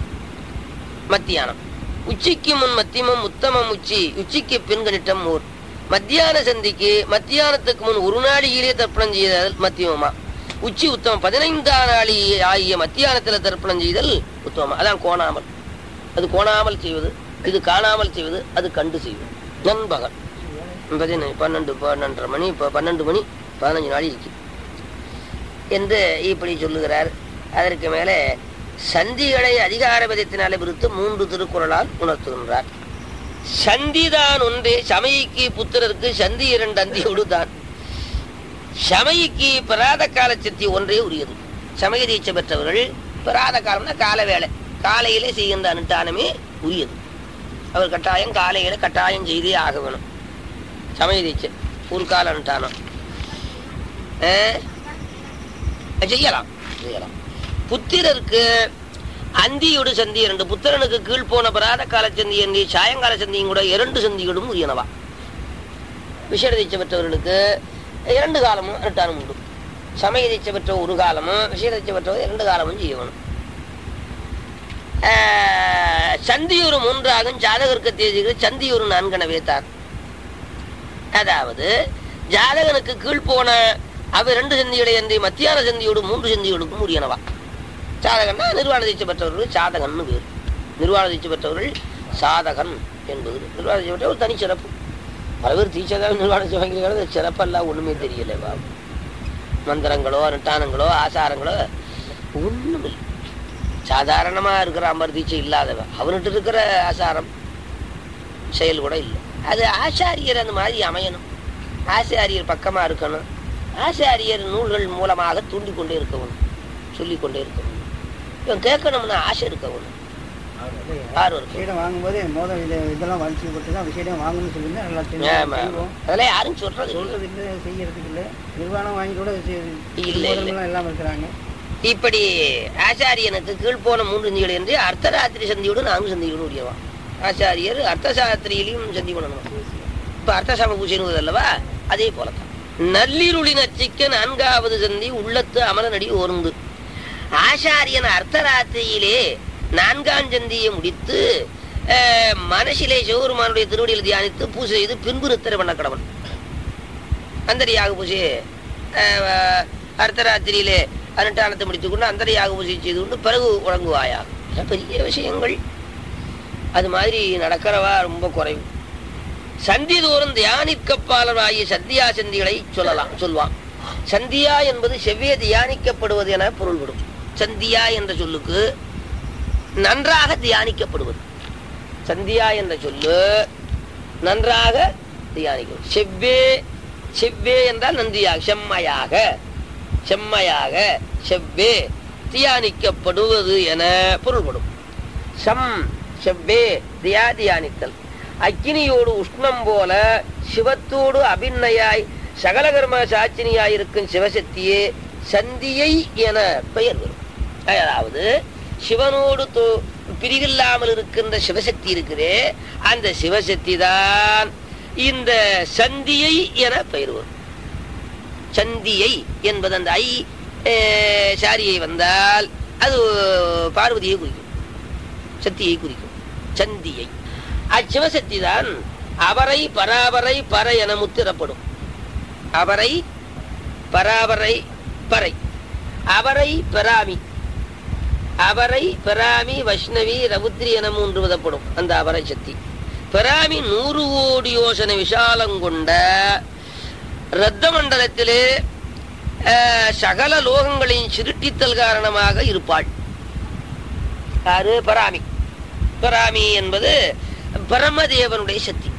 மத்தியானம் உச்சிக்கு முன் மத்தியமம் உத்தமம் உச்சி உச்சிக்கு பின் கணிட்டம் ஊர் மத்தியான சந்திக்கு மத்தியானத்துக்கு முன் ஒரு நாளியிலே தர்ப்பணம் செய்தல் மத்தியமமா உச்சி உத்தமம் பதினைந்தாம் நாளி ஆகிய மத்தியானத்தில் தர்ப்பணம் செய்தல் உத்தமமா அதான் கோணாமல் அது கோணாமல் செய்வது இது காணாமல் செய்வது அது கண்டு செய்வது நண்பகல் பதின பன்னெண்டு பன்னெண்டரை மணி இப்போ பன்னெண்டு மணி பதினஞ்சு நாள் இருக்கு என்று இப்படி சொல்லுகிறார் அதற்கு மேலே சந்திகளை அதிகார விதத்தினாலே விருத்து மூன்று திருக்குறளால் உணர்த்துகின்றார் சந்திதான் ஒன்றே சமயிக்கு புத்திரருக்கு சந்தி இரண்டு அந்தியோடு தான் சமயிக்கு பிராத கால சக்தி ஒன்றே உரியது சமய தீட்சை பெற்றவர்கள் பிராத காலம்னா கால வேலை காலையிலே செய்கின்ற அனுஷ்டானமே உரியது அவர் கட்டாயம் காலையில கட்டாயம் செய்தே ஆக வேணும் சமய தீட்சை ஒரு கால அனுஷ்டானம் ஆ? செய்யலாம் செய்யலாம் புத்திரருக்கு அந்தியோடு சந்தி இரண்டு புத்திரனுக்கு கீழ் போன பிராத கால சந்தி என்று சாயங்கால சந்தியும் கூட இரண்டு சந்திகளும் உரியனவா விஷய தீட்சை பெற்றவர்களுக்கு இரண்டு காலமும் அனுஷ்டானம் உண்டு சமய தீட்சை பெற்ற ஒரு காலமும் விஷய தீட்சை பெற்றவர் இரண்டு காலமும் செய்யணும் ஆஹ், சந்தியூர் மூன்றாகும் ஜாதகருக்கு தேதிகள் சந்தியூர் நான்கனவே தான் அதாவது ஜாதகனுக்கு கீழ் போன அவ ரெண்டு சந்திகளை என்று மத்தியான சந்தியோடு மூன்று சந்திகளுக்கும் உரியனவா சாதகன்னா நிர்வாண தீட்சை பெற்றவர்கள் சாதகன்னு பேர் நிர்வாண தீட்சை பெற்றவர்கள் சாதகன் என்பது நிர்வாண தீட்சை பெற்ற ஒரு தனி சிறப்பு பல பேர் தீட்சைதான் நிர்வாண தீட்சை வாங்கிக்கிறது சிறப்பெல்லாம் ஒண்ணுமே தெரியல பாபு மந்திரங்களோ அனுஷ்டானங்களோ ஆசாரங்களோ ஒண்ணும் இல்லை சாதாரணமா இருக்கிற அமர் தீட்சை இல்லாதவன் அவன்கிட்ட இருக்கிற ஆசாரம் செயல் கூட இல்லை அது ஆசாரியர் அந்த மாதிரி அமையணும் ஆசாரியர் பக்கமா இருக்கணும் ஆசாரியர் நூல்கள் மூலமாக தூண்டிக் கொண்டே இருக்கணும் சொல்லிக் கொண்டே இருக்கணும் இவன் கேட்கணும்னு ஆசை இருக்கணும் அவர் வந்து ஆர்வம் இருக்கணும் விஷயம் வாங்கும்போது மோதல் இது இதெல்லாம் வலிச்சு போட்டு தான் விஷயம் வாங்கணும்னு சொல்லியிருந்தா நல்லா ஆமா, ஆமா. செய்வோம் அதெல்லாம் யாரும் சொல்றது இல்லை. சொல்றது இல்லை செய்யறதுக்கு இல்லை நிர்வாணம் வாங்கி கூட செய்- இல்ல, இல்ல. மோதல்கள்லாம் இல்லாம இருக்கிறாங்க இப்படி ஆச்சாரியனுக்கு கீழ் போன மூன்று சந்திகள் என்று அர்த்தராத்திரி சந்தியோடு நான்கு சந்தியோடு உரியவான் ஆச்சாரியர் அர்த்தசாஸ்திரியிலையும் சந்தி பண்ணணும் இப்ப அர்த்தசாம பூஜைன்னு அல்லவா அதே போலதான் நள்ளிருளின் அச்சிக்க நான்காவது சந்தி உள்ளத்து அமலனடி ஓர்ந்து ஆச்சாரியன் அர்த்தராத்திரியிலே நான்காம் சந்தியை முடித்து அஹ், மனசிலே சிவபெருமானுடைய திருவடியில் தியானித்து பூஜை செய்து பின்பு நித்திரை பண்ண கடவன் அந்தரியாக பூஜை அஹ், அர்த்தராத்திரியிலே அனுஷ்டானத்தை முடித்துக் கொண்டு அந்தரியாக பூஜை செய்து கொண்டு பிறகு உறங்குவாயா இதெல்லாம் பெரிய விஷயங்கள் அது மாதிரி நடக்கிறவா ரொம்ப குறைவு சந்தி தோறும் தியானிக்கப்பாளராகிய சந்தியா சந்திகளை சொல்லலாம் சொல்வான் சந்தியா என்பது செவ்விய தியானிக்கப்படுவது என பொருள்படும் சந்தியா என்ற சொல்லுக்கு நன்றாக தியானிக்கப்படுவது சந்தியா என்ற சொல்லு நன்றாக தியானிக்கும் செவ்வே செவ்வே என்றால் நன்றியாக செம்மையாக செம்மையாக செவ்வே தியானிக்கப்படுவது என பொருள்படும் சம் செவ்வே தியா தியானித்தல் அக்கினியோடு உஷ்ணம் போல சிவத்தோடு அபிநயாய் சகல கர்ம சாட்சினியாய் இருக்கும் சிவசக்தியே சந்தியை என பெயர் வரும் அதாவது சிவனோடு தோ- பிரிவில்லாமல் இருக்கின்ற சிவசக்தி இருக்குதே அந்த சிவசக்தி தான் இந்த சந்தியை என பெயர் வரும் சந்தியை என்பது அந்த ஐ அஹ், சாரியை வந்தால் அது பார்வதியை குறிக்கும் சக்தியை குறிக்கும் சந்தியை அச்சிவசக்தி தான் அவரை பராபரை பர என முத்திரப்படும் அவரை பராபரை பறை அவரை பெறாமி அவரை பெறாமி வைஷ்ணவி ரவுத்ரி என மூன்று விதப்படும் அந்த அவரை சக்தி பெறாமி நூறு கோடி யோசனை விஷாலம் கொண்ட ரத்த மண்டலத்திலே அஹ், சகல லோகங்களையும் சிருட்டித்தல் காரணமாக இருப்பாள் யாரு பராமி பராமி என்பது பரமதேவனுடைய சக்தி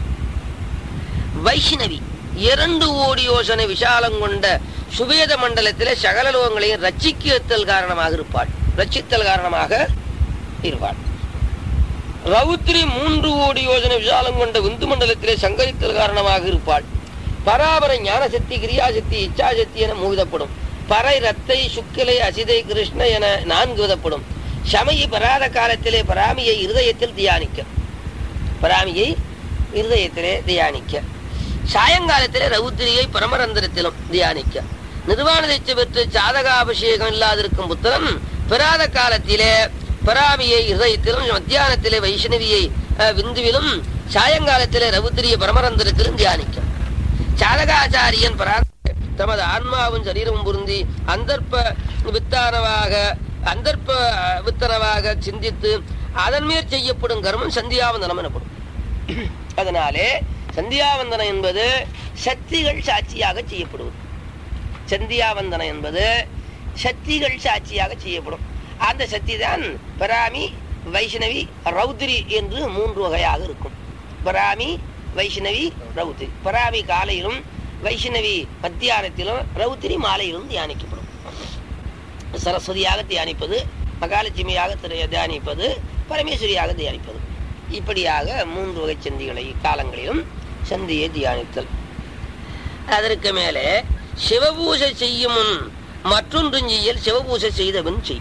வைஷ்ணவி இரண்டு கோடி யோசனை விஷாலம் கொண்ட சுவேத மண்டலத்திலே சகல லோகங்களையும் ரட்சிக்கத்தல் காரணமாக இருப்பாள் ரட்சித்தல் காரணமாக இருப்பாள் ரவுத்ரி மூன்று கோடி யோசனை விசாலம் கொண்ட விந்து மண்டலத்திலே சங்கரித்தல் காரணமாக இருப்பாள் பராபர ஞானசக்தி கிரியாசக்தி இச்சாசக்தி என மூவிதப்படும் பறை ரத்தை சுக்கிலை அசிதை கிருஷ்ண என நான்கு விதப்படும் சமயி பராத காலத்திலே பராமியை இருதயத்தில் தியானிக்க பராமியை இருதயத்திலே தியானிக்க சாயங்காலத்திலே ரவுத்திரியை பரமரந்திரத்திலும் தியானிக்க நிர்வாண தீட்சை பெற்று சாதகாபிஷேகம் இல்லாதிருக்கும் புத்திரன் பிராத காலத்திலே பராமியை இருதயத்திலும் மத்தியானத்திலே வைஷ்ணவியை அஹ், விந்துவிலும் சாயங்காலத்திலே ரவுத்திரியை பரமரந்திரத்திலும் தியானிக்க சாதகாச்சாரியன் பரா தமது ஆன்மாவும் சரீரமும் பொருந்தி அந்தர்ப்ப வித்தானவாக அந்தர்ப்ப அஹ், வித்தனவாக சிந்தித்து அதன் மேற் செய்யப்படும் கர்மம் சந்தியாவந்தனம் எனப்படும் அதனாலே சந்தியாவந்தனம் என்பது சக்திகள் சாட்சியாக செய்யப்படுவது சந்தியாவந்தனம் என்பது சக்திகள் சாட்சியாக செய்யப்படும் அந்த சக்தி தான் பராமி வைஷ்ணவி ரௌத்ரி என்று மூன்று வகையாக இருக்கும் பராமி வைஷ்ணவி ரௌத்ரி பராமி காலையிலும் வைஷ்ணவி மத்தியானத்திலும் ரவுத்திரி மாலையிலும் தியானிக்கப்படும் சரஸ்வதியாக தியானிப்பது மகாலட்சுமியாக திரு- தியானிப்பது பரமேஸ்வரியாக தியானிப்பது இப்படியாக மூன்று வகை சந்திகளை காலங்களிலும் சந்தியை தியானித்தல் அதற்கு மேலே சிவபூசை செய்யும் முன் மற்றொன்றும் செய்யல் சிவபூசை செய்தவன் செய்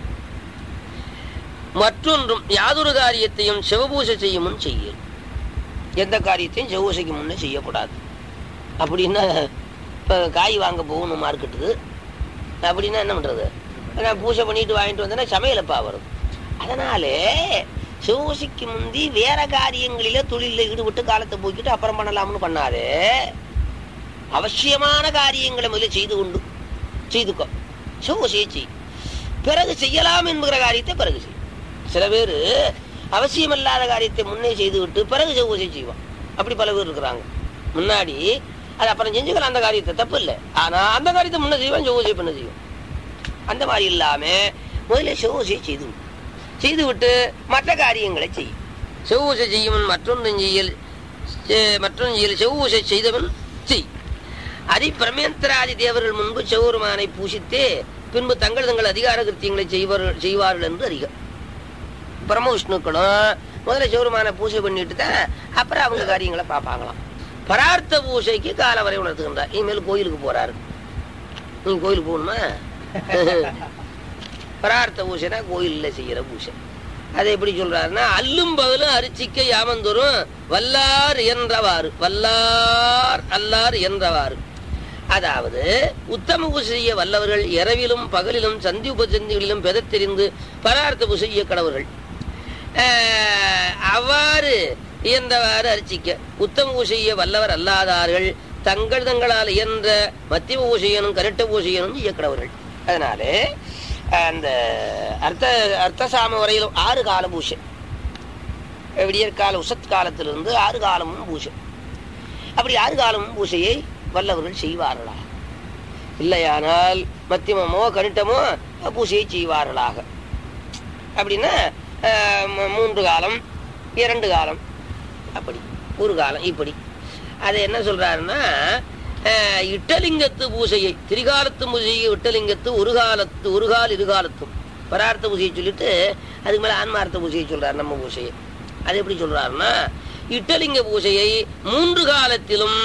மற்றொன்றும் யாதொரு காரியத்தையும் சிவபூசை செய்யும் முன் செய்யல் எந்த காரியத்தையும் சிவபூசைக்கு முன்னே செய்யக்கூடாது அப்படின்னா இப்போ காய் வாங்க போகணும் மார்க்கெட்டுக்கு அப்படின்னா என்ன பண்ணுறது நான் பூஜை பண்ணிட்டு வாங்கிட்டு வந்தேன்னா சமையலப்பா வரும் அதனாலே சிவபூசைக்கு முந்தி வேற காரியங்களில தொழிலில் ஈடுபட்டு காலத்தை போக்கிட்டு அப்புறம் பண்ணலாம்னு பண்ணாதே அவசியமான காரியங்களை முதல்ல செய்து கொண்டு செய்துக்கோ சிவபூசையை செய் பிறகு செய்யலாம் என்கிற காரியத்தை பிறகு செய் சில பேர் அவசியமில்லாத காரியத்தை முன்னே செய்து விட்டு பிறகு சிவபூசை செய்வான் அப்படி பல பேர் இருக்கிறாங்க முன்னாடி அது அப்புறம் செஞ்சுக்கலாம் அந்த காரியத்தை தப்பு இல்லை ஆனா அந்த காரியத்தை முன்ன செய்வான் சிவபூசை பண்ண செய்வான் அந்த மாதிரி இல்லாம முதல்ல சிவபூசையை செய்து விடு. செய்து விட்டு மற்ற காரியங்களை செய் சிவபூசை செய்யும் மற்றொன்று செய்யல் செ- மற்றொன்று செய்யல் சிவபூசை செய்தவன் செய் அதி பிரமேந்திராதி தேவர்கள் முன்பு சிவபெருமானை பூசித்தே பின்பு தங்கள் தங்கள் அதிகார கிருத்தியங்களை செய்வார்கள் செய்வார்கள் என்று அறிக பிரம்ம விஷ்ணுக்களும் முதல்ல சிவபெருமானை பூஜை பண்ணிட்டு தான் அப்புறம் அவங்க காரியங்களை பார்ப்பாங்களாம் பரார்த்த பூஜைக்கு கால வரை உணர்த்துகின்றார் இனிமேல் கோயிலுக்கு போறாரு நீங்க கோயிலுக்கு போகணுமா பரார்த்த பூஜைனா கோயில்ல செய்யற பூஜை அதை எப்படி சொல்றாருன்னா அல்லும் பகலும் அரிச்சிக்க யாமந்தோறும் வல்லார் என்றவாறு வல்லார் அல்லார் என்றவாறு அதாவது உத்தம பூஜை செய்ய வல்லவர்கள் இரவிலும் பகலிலும் சந்தி உபசந்திகளிலும் பெதத்தெறிந்து பரார்த்த பூஜை செய்ய கடவர்கள் ஆஹ், அவ்வாறு இயன்றவாறு அரிசிக்க உத்தம பூசைய வல்லவர் அல்லாதார்கள் தங்கள் தங்களால் இயன்ற மத்திய பூசையனும் கருட்ட பூசையனும் செய்யக்கடவர்கள் அதனாலே அந்த அர்த்த அர்த்தசாம வரையிலும் ஆறு கால பூசை விடியற் கால உசத் காலத்திலிருந்து ஆறு காலமும் பூசை அப்படி ஆறு காலமும் பூசையை வல்லவர்கள் செய்வார்களா இல்லையானால் மத்தியமோ கனிட்டமோ பூசையை செய்வார்களாக அப்படின்னா ஆஹ், ம- மூன்று காலம் இரண்டு காலம் அப்படி ஒரு காலம் இப்படி அது என்ன சொல்றாருன்னா ஆஹ், இட்டலிங்கத்து பூசையை திரிகாலத்து பூசையை இட்டலிங்கத்து ஒரு காலத்து ஒரு கால் இருகாலத்தும் பரார்த்த பூசையை சொல்லிட்டு அதுக்கு மேல ஆன்மார்த்த பூசையை சொல்றாரு நம்ம பூசையை அது எப்படி சொல்றாருன்னா இட்டலிங்க பூசையை மூன்று காலத்திலும்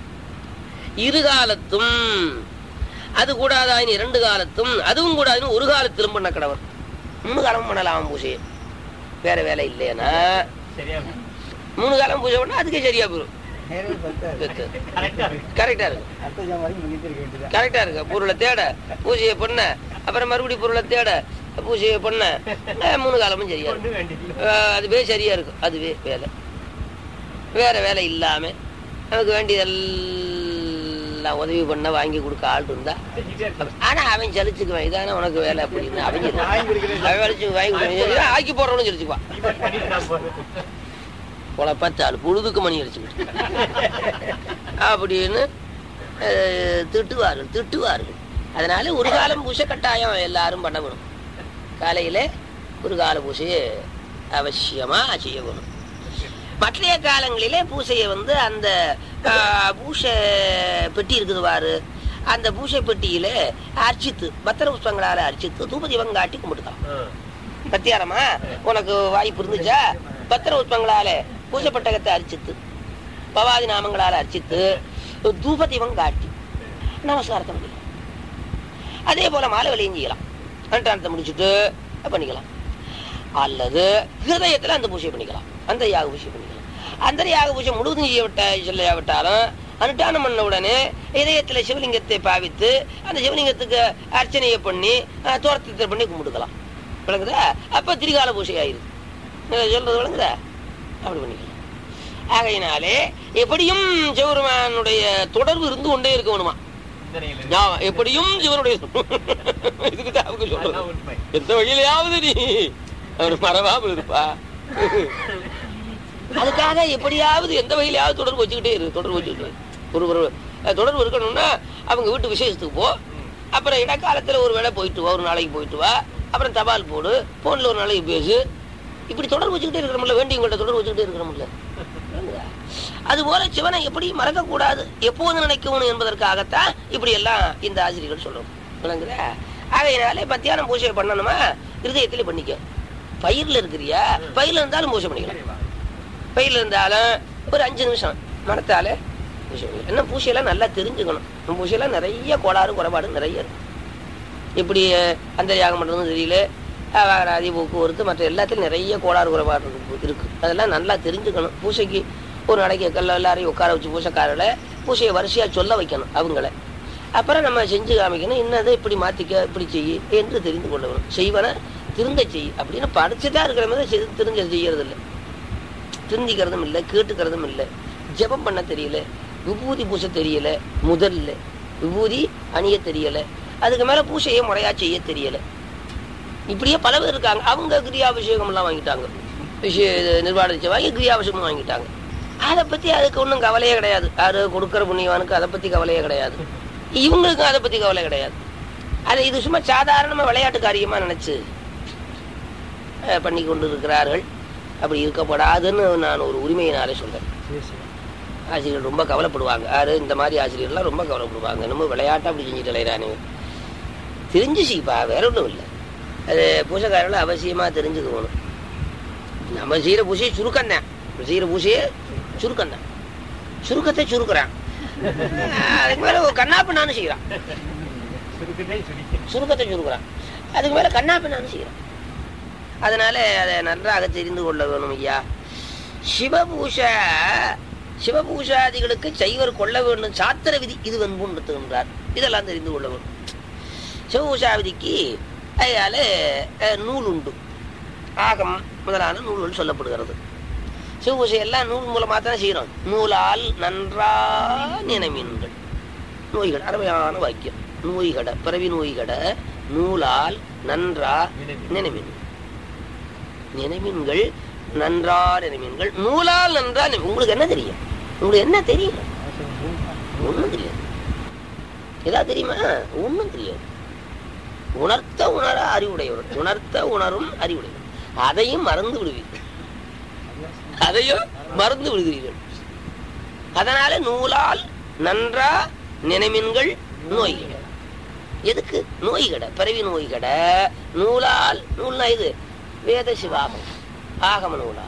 இரு காலத்தும் அது கூடாதாயின் இரண்டு காலத்தும் அதுவும் கூடாதுன்னு ஒரு காலத்திலும் பண்ண கடவர் மூணு காலமும் பண்ணலாம் பூஜையை வேற வேலை இல்லைன்னா சரியா மூணு காலம் பூஜை பண்ணா அதுக்கே சரியா போயிடும் நேரவே பத்தாது. கரெக்டா இருக்கு கரெக்டா இருக்கு அடுத்த ஜாம் வரைக்கும் முடித்திருக்க வேண்டியதுதான். கரெக்டா இருக்கு பொருளை தேட பூஜையை பண்ண அப்புறம் மறுபடியும் பொருளை தேட பூஜையை பண்ண அஹ், மூணு காலமும் சரியா இருக்கும் ஒண்ணு வேண்டியது அஹ், அதுவே சரியா இருக்கும் அதுவே வேலை வேற வேலை இல்லாம நமக்கு வேண்டியதெல்லாம் உதவி பண்ண வாங்கி கொடுக்க ஆள் இருந்தா செஞ்சுட்டே இருக்கணும். ஆனா அவன் சலிச்சுக்குவான் இதானே உனக்கு வேலை அப்படின்னு அவன் சொல்லுவான். வாங்கி கொடுக்கிறேன். அவன் வலிச்சு வாங்கி கொடுக்கணும் ஆக்கி போடுறவனும் சலிச்சுக்குவான் நீ மட்டும் பண்ணிட்டு நான் போறேன். பொழப்பத்தாள் பொழுதுக்கு மணி அடிச்சுக்கிட்டு அப்படின்னு அஹ், திட்டுவார்கள் திட்டுவார்கள் அதனால ஒரு காலம் பூசை கட்டாயம் எல்லாரும் பண்ண வேணும் காலையில ஒரு கால பூசையை அவசியமா செய்ய வேணும் மற்றைய காலங்களிலே பூசையை வந்து அந்த ஆஹ், பூசை பெட்டி இருக்குது பாரு அந்த பூசை பெட்டியில அர்ச்சித்து பத்திர புஷ்பங்களால அர்ச்சித்து தூபதீபம் காட்டி கும்பிட்டுக்கலாம் ஆ. பத்தியாரமா உனக்கு வாய்ப்பு இருந்துச்சா பத்திர உத்பங்களால பூஜைப்பட்டகத்தை அரிச்சித்து பவாதி நாமங்களால அர்ச்சித்து தூப தீபம் காட்டி நமஸ்காரத்தை பண்ணிக்கலாம் அதே போல மாலை வழியும் செய்யலாம் அனுஷ்டானத்தை முடிச்சுட்டு பண்ணிக்கலாம் அல்லது ஹிருதயத்துல அந்த பூஜை பண்ணிக்கலாம் அந்த யாக பூஜை பண்ணிக்கலாம் அந்த யாக பூஜை முழுவதும் செய்ய விட்ட செய்யாவிட்டாலும் அனுஷ்டானம் பண்ண உடனே இதயத்துல சிவலிங்கத்தை பாவித்து அந்த சிவலிங்கத்துக்கு அர்ச்சனையை பண்ணி அஹ், தோரத்தத்தை பண்ணி கும்பிட்டுக்கலாம் விளங்குதா அப்ப திரிகால பூஜை ஆயிருது நான் சொல்றது விளங்குதா அப்படி பண்ணிக்கலாம் ஆகையினாலே எப்படியும் சிவபெருமானுடைய தொடர்பு இருந்து கொண்டே இருக்க வேணுமா சிந்தனையில ஞாபகம், எப்படியும் சிவனுடைய இதுக்கு தான் அவங்க சொல்றது அதான் உண்மை. எந்த வழியிலையாவது நீ அவர் மறவாமல் இருப்பா அதுக்காக எப்படியாவது எந்த வகையிலாவது தொடர்பு வச்சுக்கிட்டே இரு தொடர்பு வச்சுக்கிட்டு இரு. ஒரு ஒரு அஹ், தொடர்பு இருக்கணும்னா அவங்க வீட்டு விசேஷத்துக்கு போ அப்புறம் இடைக்காலத்துல ஒரு வேளை போயிட்டு வா ஒரு நாளைக்கு போயிட்டு வா அப்புறம் தபால் போடு போன்ல ஒரு நாளைக்கு பேசு இப்படி தொடர்பு வச்சுக்கிட்டே இருக்கணும்ல வேண்டியவங்கள்ட்ட தொடர்பு வச்சுக்கிட்டே இருக்கணும்ல விளங்குதா அதுபோல சிவனை எப்படி மறக்க கூடாது எப்போது நினைக்கணும் என்பதற்காகத்தான் இப்படி எல்லாம் இந்த ஆசிரியர்கள் சொல்றோம் விளங்குதா ஆகையினாலே மத்தியானம் பூஜை பண்ணணுமா இருதயத்திலே பண்ணிக்க பயிர்ல இருக்கிறியா பயிர்ல இருந்தாலும் பூஜை பண்ணிக்கலாம் பயிர்ல இருந்தாலும் ஒரு அஞ்சு நிமிஷம் மனத்தால பூஜை பண்ணிக்கலாம் என்ன பூசையெல்லாம் நல்லா தெரிஞ்சுக்கணும் நம்ம பூசையெல்லாம் நிறைய கோளாறு குறைபாடு நிறைய இருக்கு இப்படி அந்த யாகம் பண்றதும் தெரியல அதி போக்குவரத்து மற்ற எல்லாத்துலையும் நிறைய கோளாறு குறைபாடு இருக்கு இருக்கு அதெல்லாம் நல்லா தெரிஞ்சுக்கணும் பூசைக்கு ஒரு நாளைக்கு கல்ல எல்லாரையும் உட்கார வச்சு பூசைக்காரர்களை பூசையை வரிசையா சொல்ல வைக்கணும் அவங்கள அப்புறம் நம்ம செஞ்சு காமிக்கணும் இன்னது இப்படி மாத்திக்க இப்படி செய்யு என்று தெரிந்து கொள்ள வேணும் செய்வன திருந்த செய் அப்படின்னு படிச்சுதான் இருக்கிற மாதிரி செய்து திருந்த செய்யறது இல்லை திருந்திக்கிறதும் இல்லை கேட்டுக்கிறதும் இல்லை ஜெபம் பண்ண தெரியல விபூதி பூசை தெரியல முதல்ல விபூதி அணிய தெரியல அதுக்கு மேல பூசையை முறையா செய்ய தெரியல இப்படியே பல பேர் இருக்காங்க அவங்க கிரியாபிஷேகம் எல்லாம் வாங்கிட்டாங்க விஷய நிர்வாகத்தை வாங்கி கிரியாபிஷேகம் வாங்கிட்டாங்க அதை பத்தி அதுக்கு ஒன்றும் கவலையே கிடையாது யாரு கொடுக்குற புண்ணியவானுக்கு அதை பத்தி கவலையே கிடையாது இவங்களுக்கும் அதை பத்தி கவலை கிடையாது அதை இது சும்மா சாதாரணமா விளையாட்டு காரியமா நினைச்சு அஹ், பண்ணி கொண்டு இருக்கிறார்கள் அப்படி இருக்கப்படாதுன்னு நான் ஒரு உரிமையினாலே சொல்றேன் ஆசிரியர்கள் ரொம்ப கவலைப்படுவாங்க யாரு இந்த மாதிரி ஆசிரியர்லாம் ரொம்ப கவலைப்படுவாங்க நம்ம விளையாட்டா அப்படி செஞ்சுட்டு இளையரானு தெரிஞ்சு செய்ப்பா வேற ஒன்றும் இல்லை அது பூசைக்காரர்கள் அவசியமா தெரிஞ்சுக்கணும் நம்ம செய்யற பூசையை சுருக்கம் தான் செய்யற பூசையை சுருக்கம் தான் சுருக்கத்தை சுருக்குறான் அதுக்கு மேல ஒரு கண்ணாப்பு நானும் செய்யறான் சுருக்கத்தை சுருக்குறான் அதுக்கு மேல கண்ணாப்பு நானும் செய்யறான் அதனால அதை நன்றாக தெரிந்து கொள்ள வேணும் ஐயா சிவபூஷ சிவபூஷாதிகளுக்கு சைவர் கொள்ள வேண்டும் சாத்திர விதி இது வெண்புண்ணுத்துகின்றார் இதெல்லாம் தெரிந்து கொள்ள வேண்டும் சிவபூஷா விதிக்கு அதனால அஹ், நூல் உண்டு ஆகம் முதலான நூல்கள் சொல்லப்படுகிறது சிவபூஷை எல்லாம் நூல் மூலமாக தான் செய்யறோம் நூலால் நன்றா நினைமீன்கள் நோய்கள் அருமையான வாக்கியம் நோய்கட பிறவி நோய்கட நூலால் நன்றா நினைமீன் நினைமீன்கள் நன்றா நினைமீன்கள் நூலால் நன்றா நினை- உங்களுக்கு என்ன தெரியும் உங்களுக்கு என்ன தெரியும் ஒண்ணும் தெரியாது ஏதாவது தெரியுமா ஒண்ணும் தெரியாது உணர்த்த உணர அறிவுடையவர் உணர்த்த உணரும் அறிவுடையவர் அதையும் மறந்து விடுவீர்கள் அதையும் மறந்து விடுகிறீர்கள் அதனால நூலால் நன்றா நினைமின்கள் நோய்கள் எதுக்கு நோய் கடை பிறவி நோய் கடை நூலால் நூல்னா இது வேத சிவாகம் ஆகம நூலா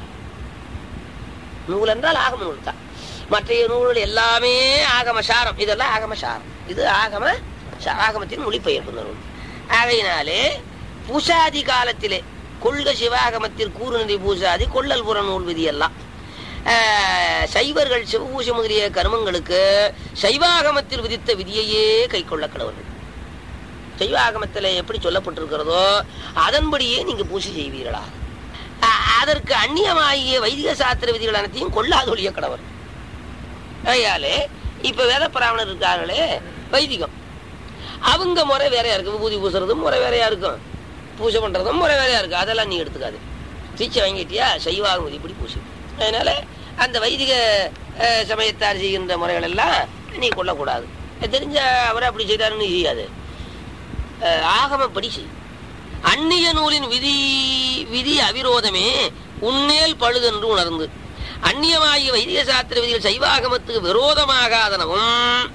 நூல் என்றால் ஆகம நூல் தான் மற்ற நூல்கள் எல்லாமே ஆகம சாரம் இதெல்லாம் ஆகம சாரம் இது ஆகம சா- ஆகமத்தின் மொழிபெயர்ப்பு நூல் ஆகையினாலே பூசாதி காலத்திலே கொள்க சிவாகமத்தில் கூறுநிதி பூசாதி கொள்ளல் புற நூல் விதி எல்லாம் ஆஹ், சைவர்கள் சிவபூசை முதலிய கர்மங்களுக்கு சைவாகமத்தில் விதித்த விதியையே கை கொள்ள கடவுள் சைவாகமத்தில் எப்படி சொல்லப்பட்டிருக்கிறதோ அதன்படியே நீங்க பூசை செய்வீர்களா அ- அதற்கு அந்நியமாகிய வைதிக சாஸ்திர விதிகள் அனைத்தையும் கொள்ளாதொழிய கடவர் ஆகையாலே இப்ப வேத பிராமணர் இருக்காங்களே வைதிகம் அவங்க முறை வேறையா இருக்கு விபூதி பூசுறதும் முறை வேறையா இருக்கும் பூஜை பண்றதும் முறை வேறையா இருக்கு அதெல்லாம் நீ எடுத்துக்காது தீட்சை வாங்கிட்டியா சைவாகம் இப்படி பூசி அதனால அந்த வைதிக அஹ், சமயத்தார் செய்கின்ற முறைகள் எல்லாம் நீ கொள்ளக்கூடாது தெரிஞ்ச அவரை அப்படி செய்தாருன்னு நீ செய்யாது அஹ், ஆகமப்படி செய் அந்நிய நூலின் விதி விதி அவிரோதமே உன்னேல் பழுதென்று உணர்ந்து அந்நியமாகிய வைதிக சாஸ்திர விதிகள் சைவாகமத்துக்கு விரோதமாகாதனவும்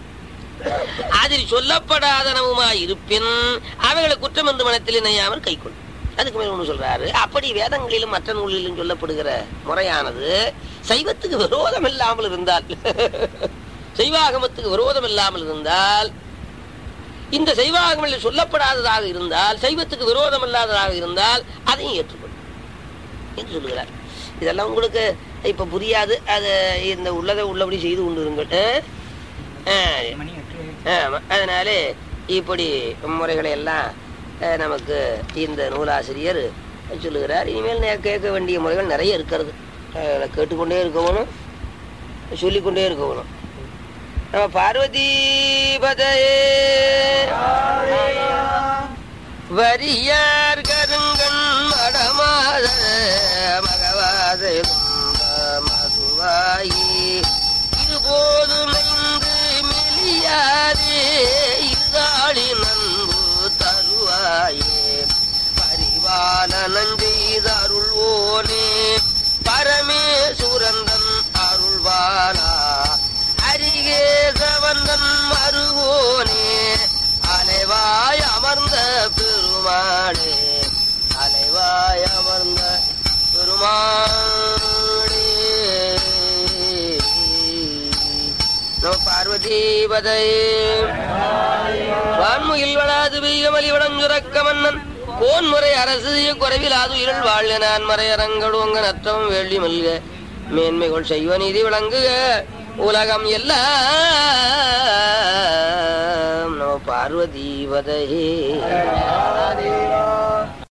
அதில் சொல்லப்படாதனவுமாய் இருப்பின் அவைகளை குற்றம் என்று மனத்தில் நினையாமல் கைக்கொள் அதுக்கு மேல ஒண்ணு சொல்றாரு அப்படி வேதங்களிலும் மற்ற நூலிலும் சொல்லப்படுகிற முறையானது சைவத்துக்கு விரோதம் இல்லாமல் இருந்தால் சைவாகமத்துக்கு விரோதம் இல்லாமல் இருந்தால் இந்த சைவாகமில் சொல்லப்படாததாக இருந்தால் சைவத்துக்கு விரோதம் இல்லாததாக இருந்தால் அதையும் ஏற்றுக்கொள் என்று சொல்லுகிறார் இதெல்லாம் உங்களுக்கு இப்ப புரியாது அது இந்த உள்ளதை உள்ளபடி செய்து கொண்டு இருங்கள் ஆ? ஆ, மணி எட்டு ஆமா. அதனால இப்படி முறைகளை எல்லாம் அஹ், நமக்கு இந்த நூலாசிரியர் சொல்லுகிறார் இனிமேல் நே- கேட்க வேண்டிய முறைகள் நிறைய இருக்கிறது அஹ், கேட்டுக்கொண்டே இருக்கணும் சொல்லிக்கொண்டே இருக்கணும் நம்ம பார்வதி பதையே வரியார் கருங்கண் மடமாத மகவாத மதுவாயி இதுபோது மைந்து மெலியாதே இதாளி நன்பு தருவாயே பரிவாலனஞ்செய்த அருள்வோனே பரமேசுரந்தன் அருள் நம பார்வதீபதை வான்முகில் வளாது பெய்கமலி வடஞ்சுரக்க மன்னன் கோன்முறை அரசு குறைவிலாது இருள் வாழ்க நான் மறையரங்கள் உங்க நத்தம் வேள்வி மல்க மேன்மைகள் செய்வ நீதி விளங்குக உலகம் எல்லாம் நம பார்வதீபதையே